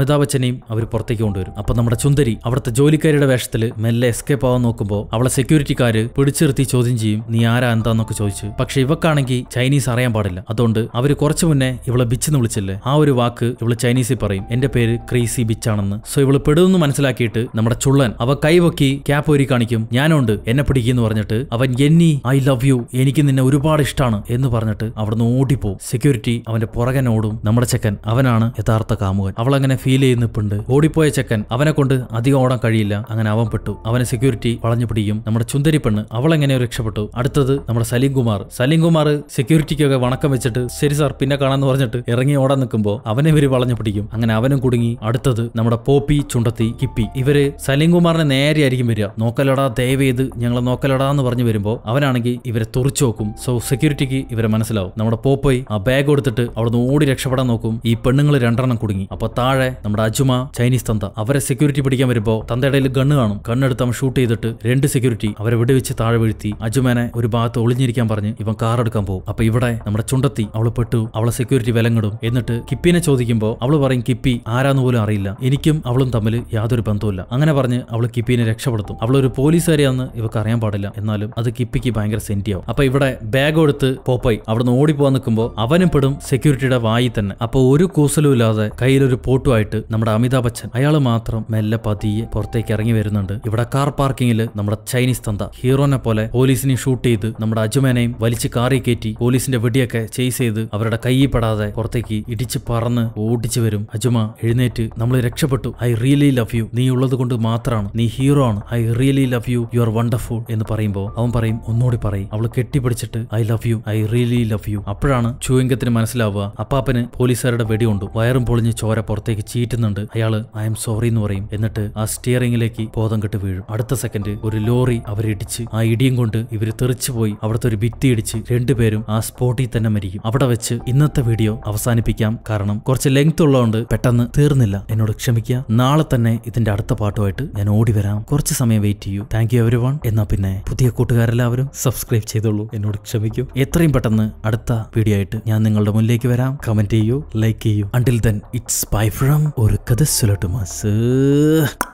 അമിതാഭ് ബച്ചനെയും അവർ പുറത്തേക്ക് കൊണ്ടുവരും അപ്പൊ നമ്മുടെ ചുന്ദരി അവിടുത്തെ ജോലിക്കാരിയുടെ വേഷത്തിൽ മെല്ലെ എസ്കേപ്പ് ആവാൻ നോക്കുമ്പോൾ അവളെ സെക്യൂരിറ്റിക്കാര് പിടിച്ചിർത്തി ചോദ്യം ചെയ്യും നീ ആരാ എന്താന്നൊക്കെ ചോദിച്ചു പക്ഷെ ഇവക്കാണെങ്കിൽ ചൈനീസ് അറിയാൻ പാടില്ല അതുകൊണ്ട് അവർ കുറച്ചു മുന്നേ ഇവളെ ബിച്ചെന്ന് വിളിച്ചില്ലേ ആ ഒരു വാക്ക് ഇവള് ചൈനീസിൽ പറയും എന്റെ പേര് ക്രീസി ബിച്ച് ആണെന്ന് സോ ഇവള് പെടുമെന്ന് മനസ്സിലാക്കിയിട്ട് നമ്മുടെ ചുള്ളൻ അവ കൈവക്കി ക്യാപ്പ് ഒരു കാണിക്കും ഞാനുണ്ട് എന്നെ പിടിക്കുന്നു പറഞ്ഞിട്ട് അവൻ എന്നി ഐ ലവ് യു എനിക്ക് നിന്നെ ഒരുപാട് ഇഷ്ടമാണ് എന്ന് പറഞ്ഞിട്ട് അവിടുന്ന് ഓടിപ്പോവും സെക്യൂരിറ്റി അവന്റെ പുറകൻ ഓടും നമ്മുടെ ചെക്കൻ അവനാണ് യഥാർത്ഥ കാമുകൻ അവൾ അങ്ങനെ ഫീൽ ചെയ്ത് നിൽപ്പുണ്ട് ഓടിപ്പോയ ചെക്കൻ അവനെ കൊണ്ട് അധികം ഓടാൻ കഴിയില്ല അങ്ങനെ അവൻ പെട്ടു അവനെ സെക്യൂരിറ്റി വളഞ്ഞു പിടിക്കും നമ്മുടെ ചുന്ദരി പെണ്ണ് അവൾ എങ്ങനെയോ രക്ഷപ്പെട്ടു അടുത്തത് നമ്മുടെ സലീം കുമാർ സലീം കുമാർ സെക്യൂരിറ്റിക്കൊക്കെ വണക്കം വെച്ചിട്ട് ശരി സാർ പിന്നെ കാണാന്ന് പറഞ്ഞിട്ട് ഇറങ്ങി ഓടാൻ നിൽക്കുമ്പോൾ അവനെ ഇവര് വളഞ്ഞു പിടിക്കും അങ്ങനെ അവനും കുടുങ്ങി അടുത്തത് നമ്മുടെ പോപ്പി ചുണ്ടത്തി കിപ്പി ഇവര് സലീം കുമാറിനെ നേരെ ആയിരിക്കും വരിക നോക്കലടാ ദയവേത് ഞങ്ങളെ നോക്കലടാ എന്ന് പറഞ്ഞു വരുമ്പോൾ അവനാണെങ്കിൽ ഇവരെ തുറച്ചു നോക്കും സോ സെക്യൂരിറ്റിക്ക് ഇവരെ മനസ്സിലാവും നമ്മുടെ പോപ്പോയി ആ ബാഗ് കൊടുത്തിട്ട് അവിടുന്ന് ഓടി രക്ഷപ്പെടാൻ നോക്കും ഈ പെണ്ണുങ്ങൾ രണ്ടെണ്ണം കുടുങ്ങി അപ്പൊ താഴെ നമ്മുടെ അജുമ ചൈനീസ് തന്ത അവരെ സെക്യൂരിറ്റി പിടിക്കാൻ വരുമ്പോൾ തന്തയുടെ കയ്യിൽ ഗണ്ണ് കാണും കണ്ണെടുത്ത് അവൻ ഷൂട്ട് ചെയ്തിട്ട് രണ്ട് സെക്യൂരിറ്റി അവരെ വെടിവെച്ച് താഴെ വീഴ്ത്തി അജുമേനെ ഒരു ഭാഗത്ത് ഒളിഞ്ഞിരിക്കാൻ പറഞ്ഞ് ഇവൻ കാർ എടുക്കാൻ പോകും അപ്പൊ ഇവിടെ നമ്മുടെ ചുണ്ടത്തി അവള് പെട്ടു അവളെ സെക്യൂരിറ്റി വിലങ്ങിടും എന്നിട്ട് കിപ്പിനെ ചോദിക്കുമ്പോൾ അവള് പറയും കിപ്പി ആരാന്ന് പോലും അറിയില്ല എനിക്കും അവളും തമ്മിൽ യാതൊരു ബന്ധവുമില്ല അങ്ങനെ പറഞ്ഞ് അവള് കിപ്പിനെ രക്ഷപ്പെടുത്തും അവളൊരു പോലീസുകാരിയാന്ന് ഇവക്ക് അറിയാൻ പാടില്ല എന്നാലും അത് കിപ്പിക്ക് ഭയങ്കര സെന്റിയാവും അപ്പൊ ഇവിടെ ബാഗ് എടുത്ത് പോപ്പായി അവിടുന്ന് ഓടിപ്പോവാൻ നിൽക്കുമ്പോൾ അവനും പെടും സെക്യൂരിറ്റിയുടെ വായി തന്നെ അപ്പൊ ഒരു കൂസലും ഇല്ലാതെ കയ്യിലൊരു പോട്ടുമായിട്ട് നമ്മുടെ അമിതാഭ് ബച്ചൻ അയാൾ മാത്രം മെല്ലെ പതിയെ പുറത്തേക്ക് ഇറങ്ങി വരുന്നുണ്ട് ഇവിടെ കാർ പാർക്കിങ്ങിൽ നമ്മുടെ ചൈനീസ് തന്ത ഹീറോനെ പോലെ പോലീസിനെ ഷൂട്ട് ചെയ്ത് നമ്മുടെ അജുമേനെയും വലിച്ച് കാറി കയറ്റി പോലീസിന്റെ വെടിയൊക്കെ ചേസ് ചെയ്ത് അവരുടെ കയ്യിൽ പെടാതെ പുറത്തേക്ക് ഇടിച്ച് പറന്ന് ഓടിച്ചു വരും അജുമ എഴുന്നേറ്റ് നമ്മൾ രക്ഷപ്പെട്ടു ഐ റിയലി ലവ് യു നീ ഉള്ളത് കൊണ്ട് മാത്രമാണ് നീ ഹീറോ ആണ് I really love you you are wonderful എന്ന് പറയുമ്പോൾ അവൻ പറയും ഒന്നുകൂടി പറയും അവൾ കെട്ടിപ്പിടിച്ചിട്ട് I love you I really love you അപ്പോഴാണ് ചൂയങ്കത്തിന് മനസ്സിലാവുക അപ്പാപ്പന് പോലീസുകാരുടെ വെടിയുണ്ട് വയറും പൊളിഞ്ഞ് ചോര പുറത്തേക്ക് ചീറ്റുന്നുണ്ട് അയാള് ഐ എം സോറി എന്ന് പറയും എന്നിട്ട് ആ സ്റ്റിയറിംഗിലേക്ക് ബോധം കെട്ട് വീഴും അടുത്ത സെക്കൻഡ് ഒരു ലോറി അവരെ ഇടിച്ച് ആ ഇടിയും കൊണ്ട് ഇവര് തെറിച്ചു പോയി അവിടുത്തെ ഒരു ഭിത്തി ഇടിച്ച് രണ്ടുപേരും ആ സ്പോട്ടിൽ തന്നെ മരിക്കും അവിടെ വെച്ച് ഇന്നത്തെ വീഡിയോ അവസാനിപ്പിക്കാം കാരണം കുറച്ച് ലെങ്ത് ഉള്ളതുകൊണ്ട് പെട്ടെന്ന് തീർന്നില്ല എന്നോട് ക്ഷമിക്കുക നാളെ തന്നെ ഇതിന്റെ അടുത്ത പാട്ടുമായിട്ട് ഞാൻ ഓടി വരാം കുറച്ച് സമയം വെയിറ്റ് ചെയ്യൂ താങ്ക് യു എവരി വൺ എന്നാ പിന്നെ പുതിയ കൂട്ടുകാരെല്ലാവരും സബ്സ്ക്രൈബ് ചെയ്തോളൂ എന്നോട് ക്ഷമിക്കൂ എത്രയും പെട്ടെന്ന് അടുത്ത വീഡിയോ ആയിട്ട് ഞാൻ നിങ്ങളുടെ മുന്നിലേക്ക് വരാം കമന്റ് ചെയ്യൂ ലൈക്ക് ചെയ്യൂ until then it's bye from ഒരു കഥ സുലട്ടുമാസ്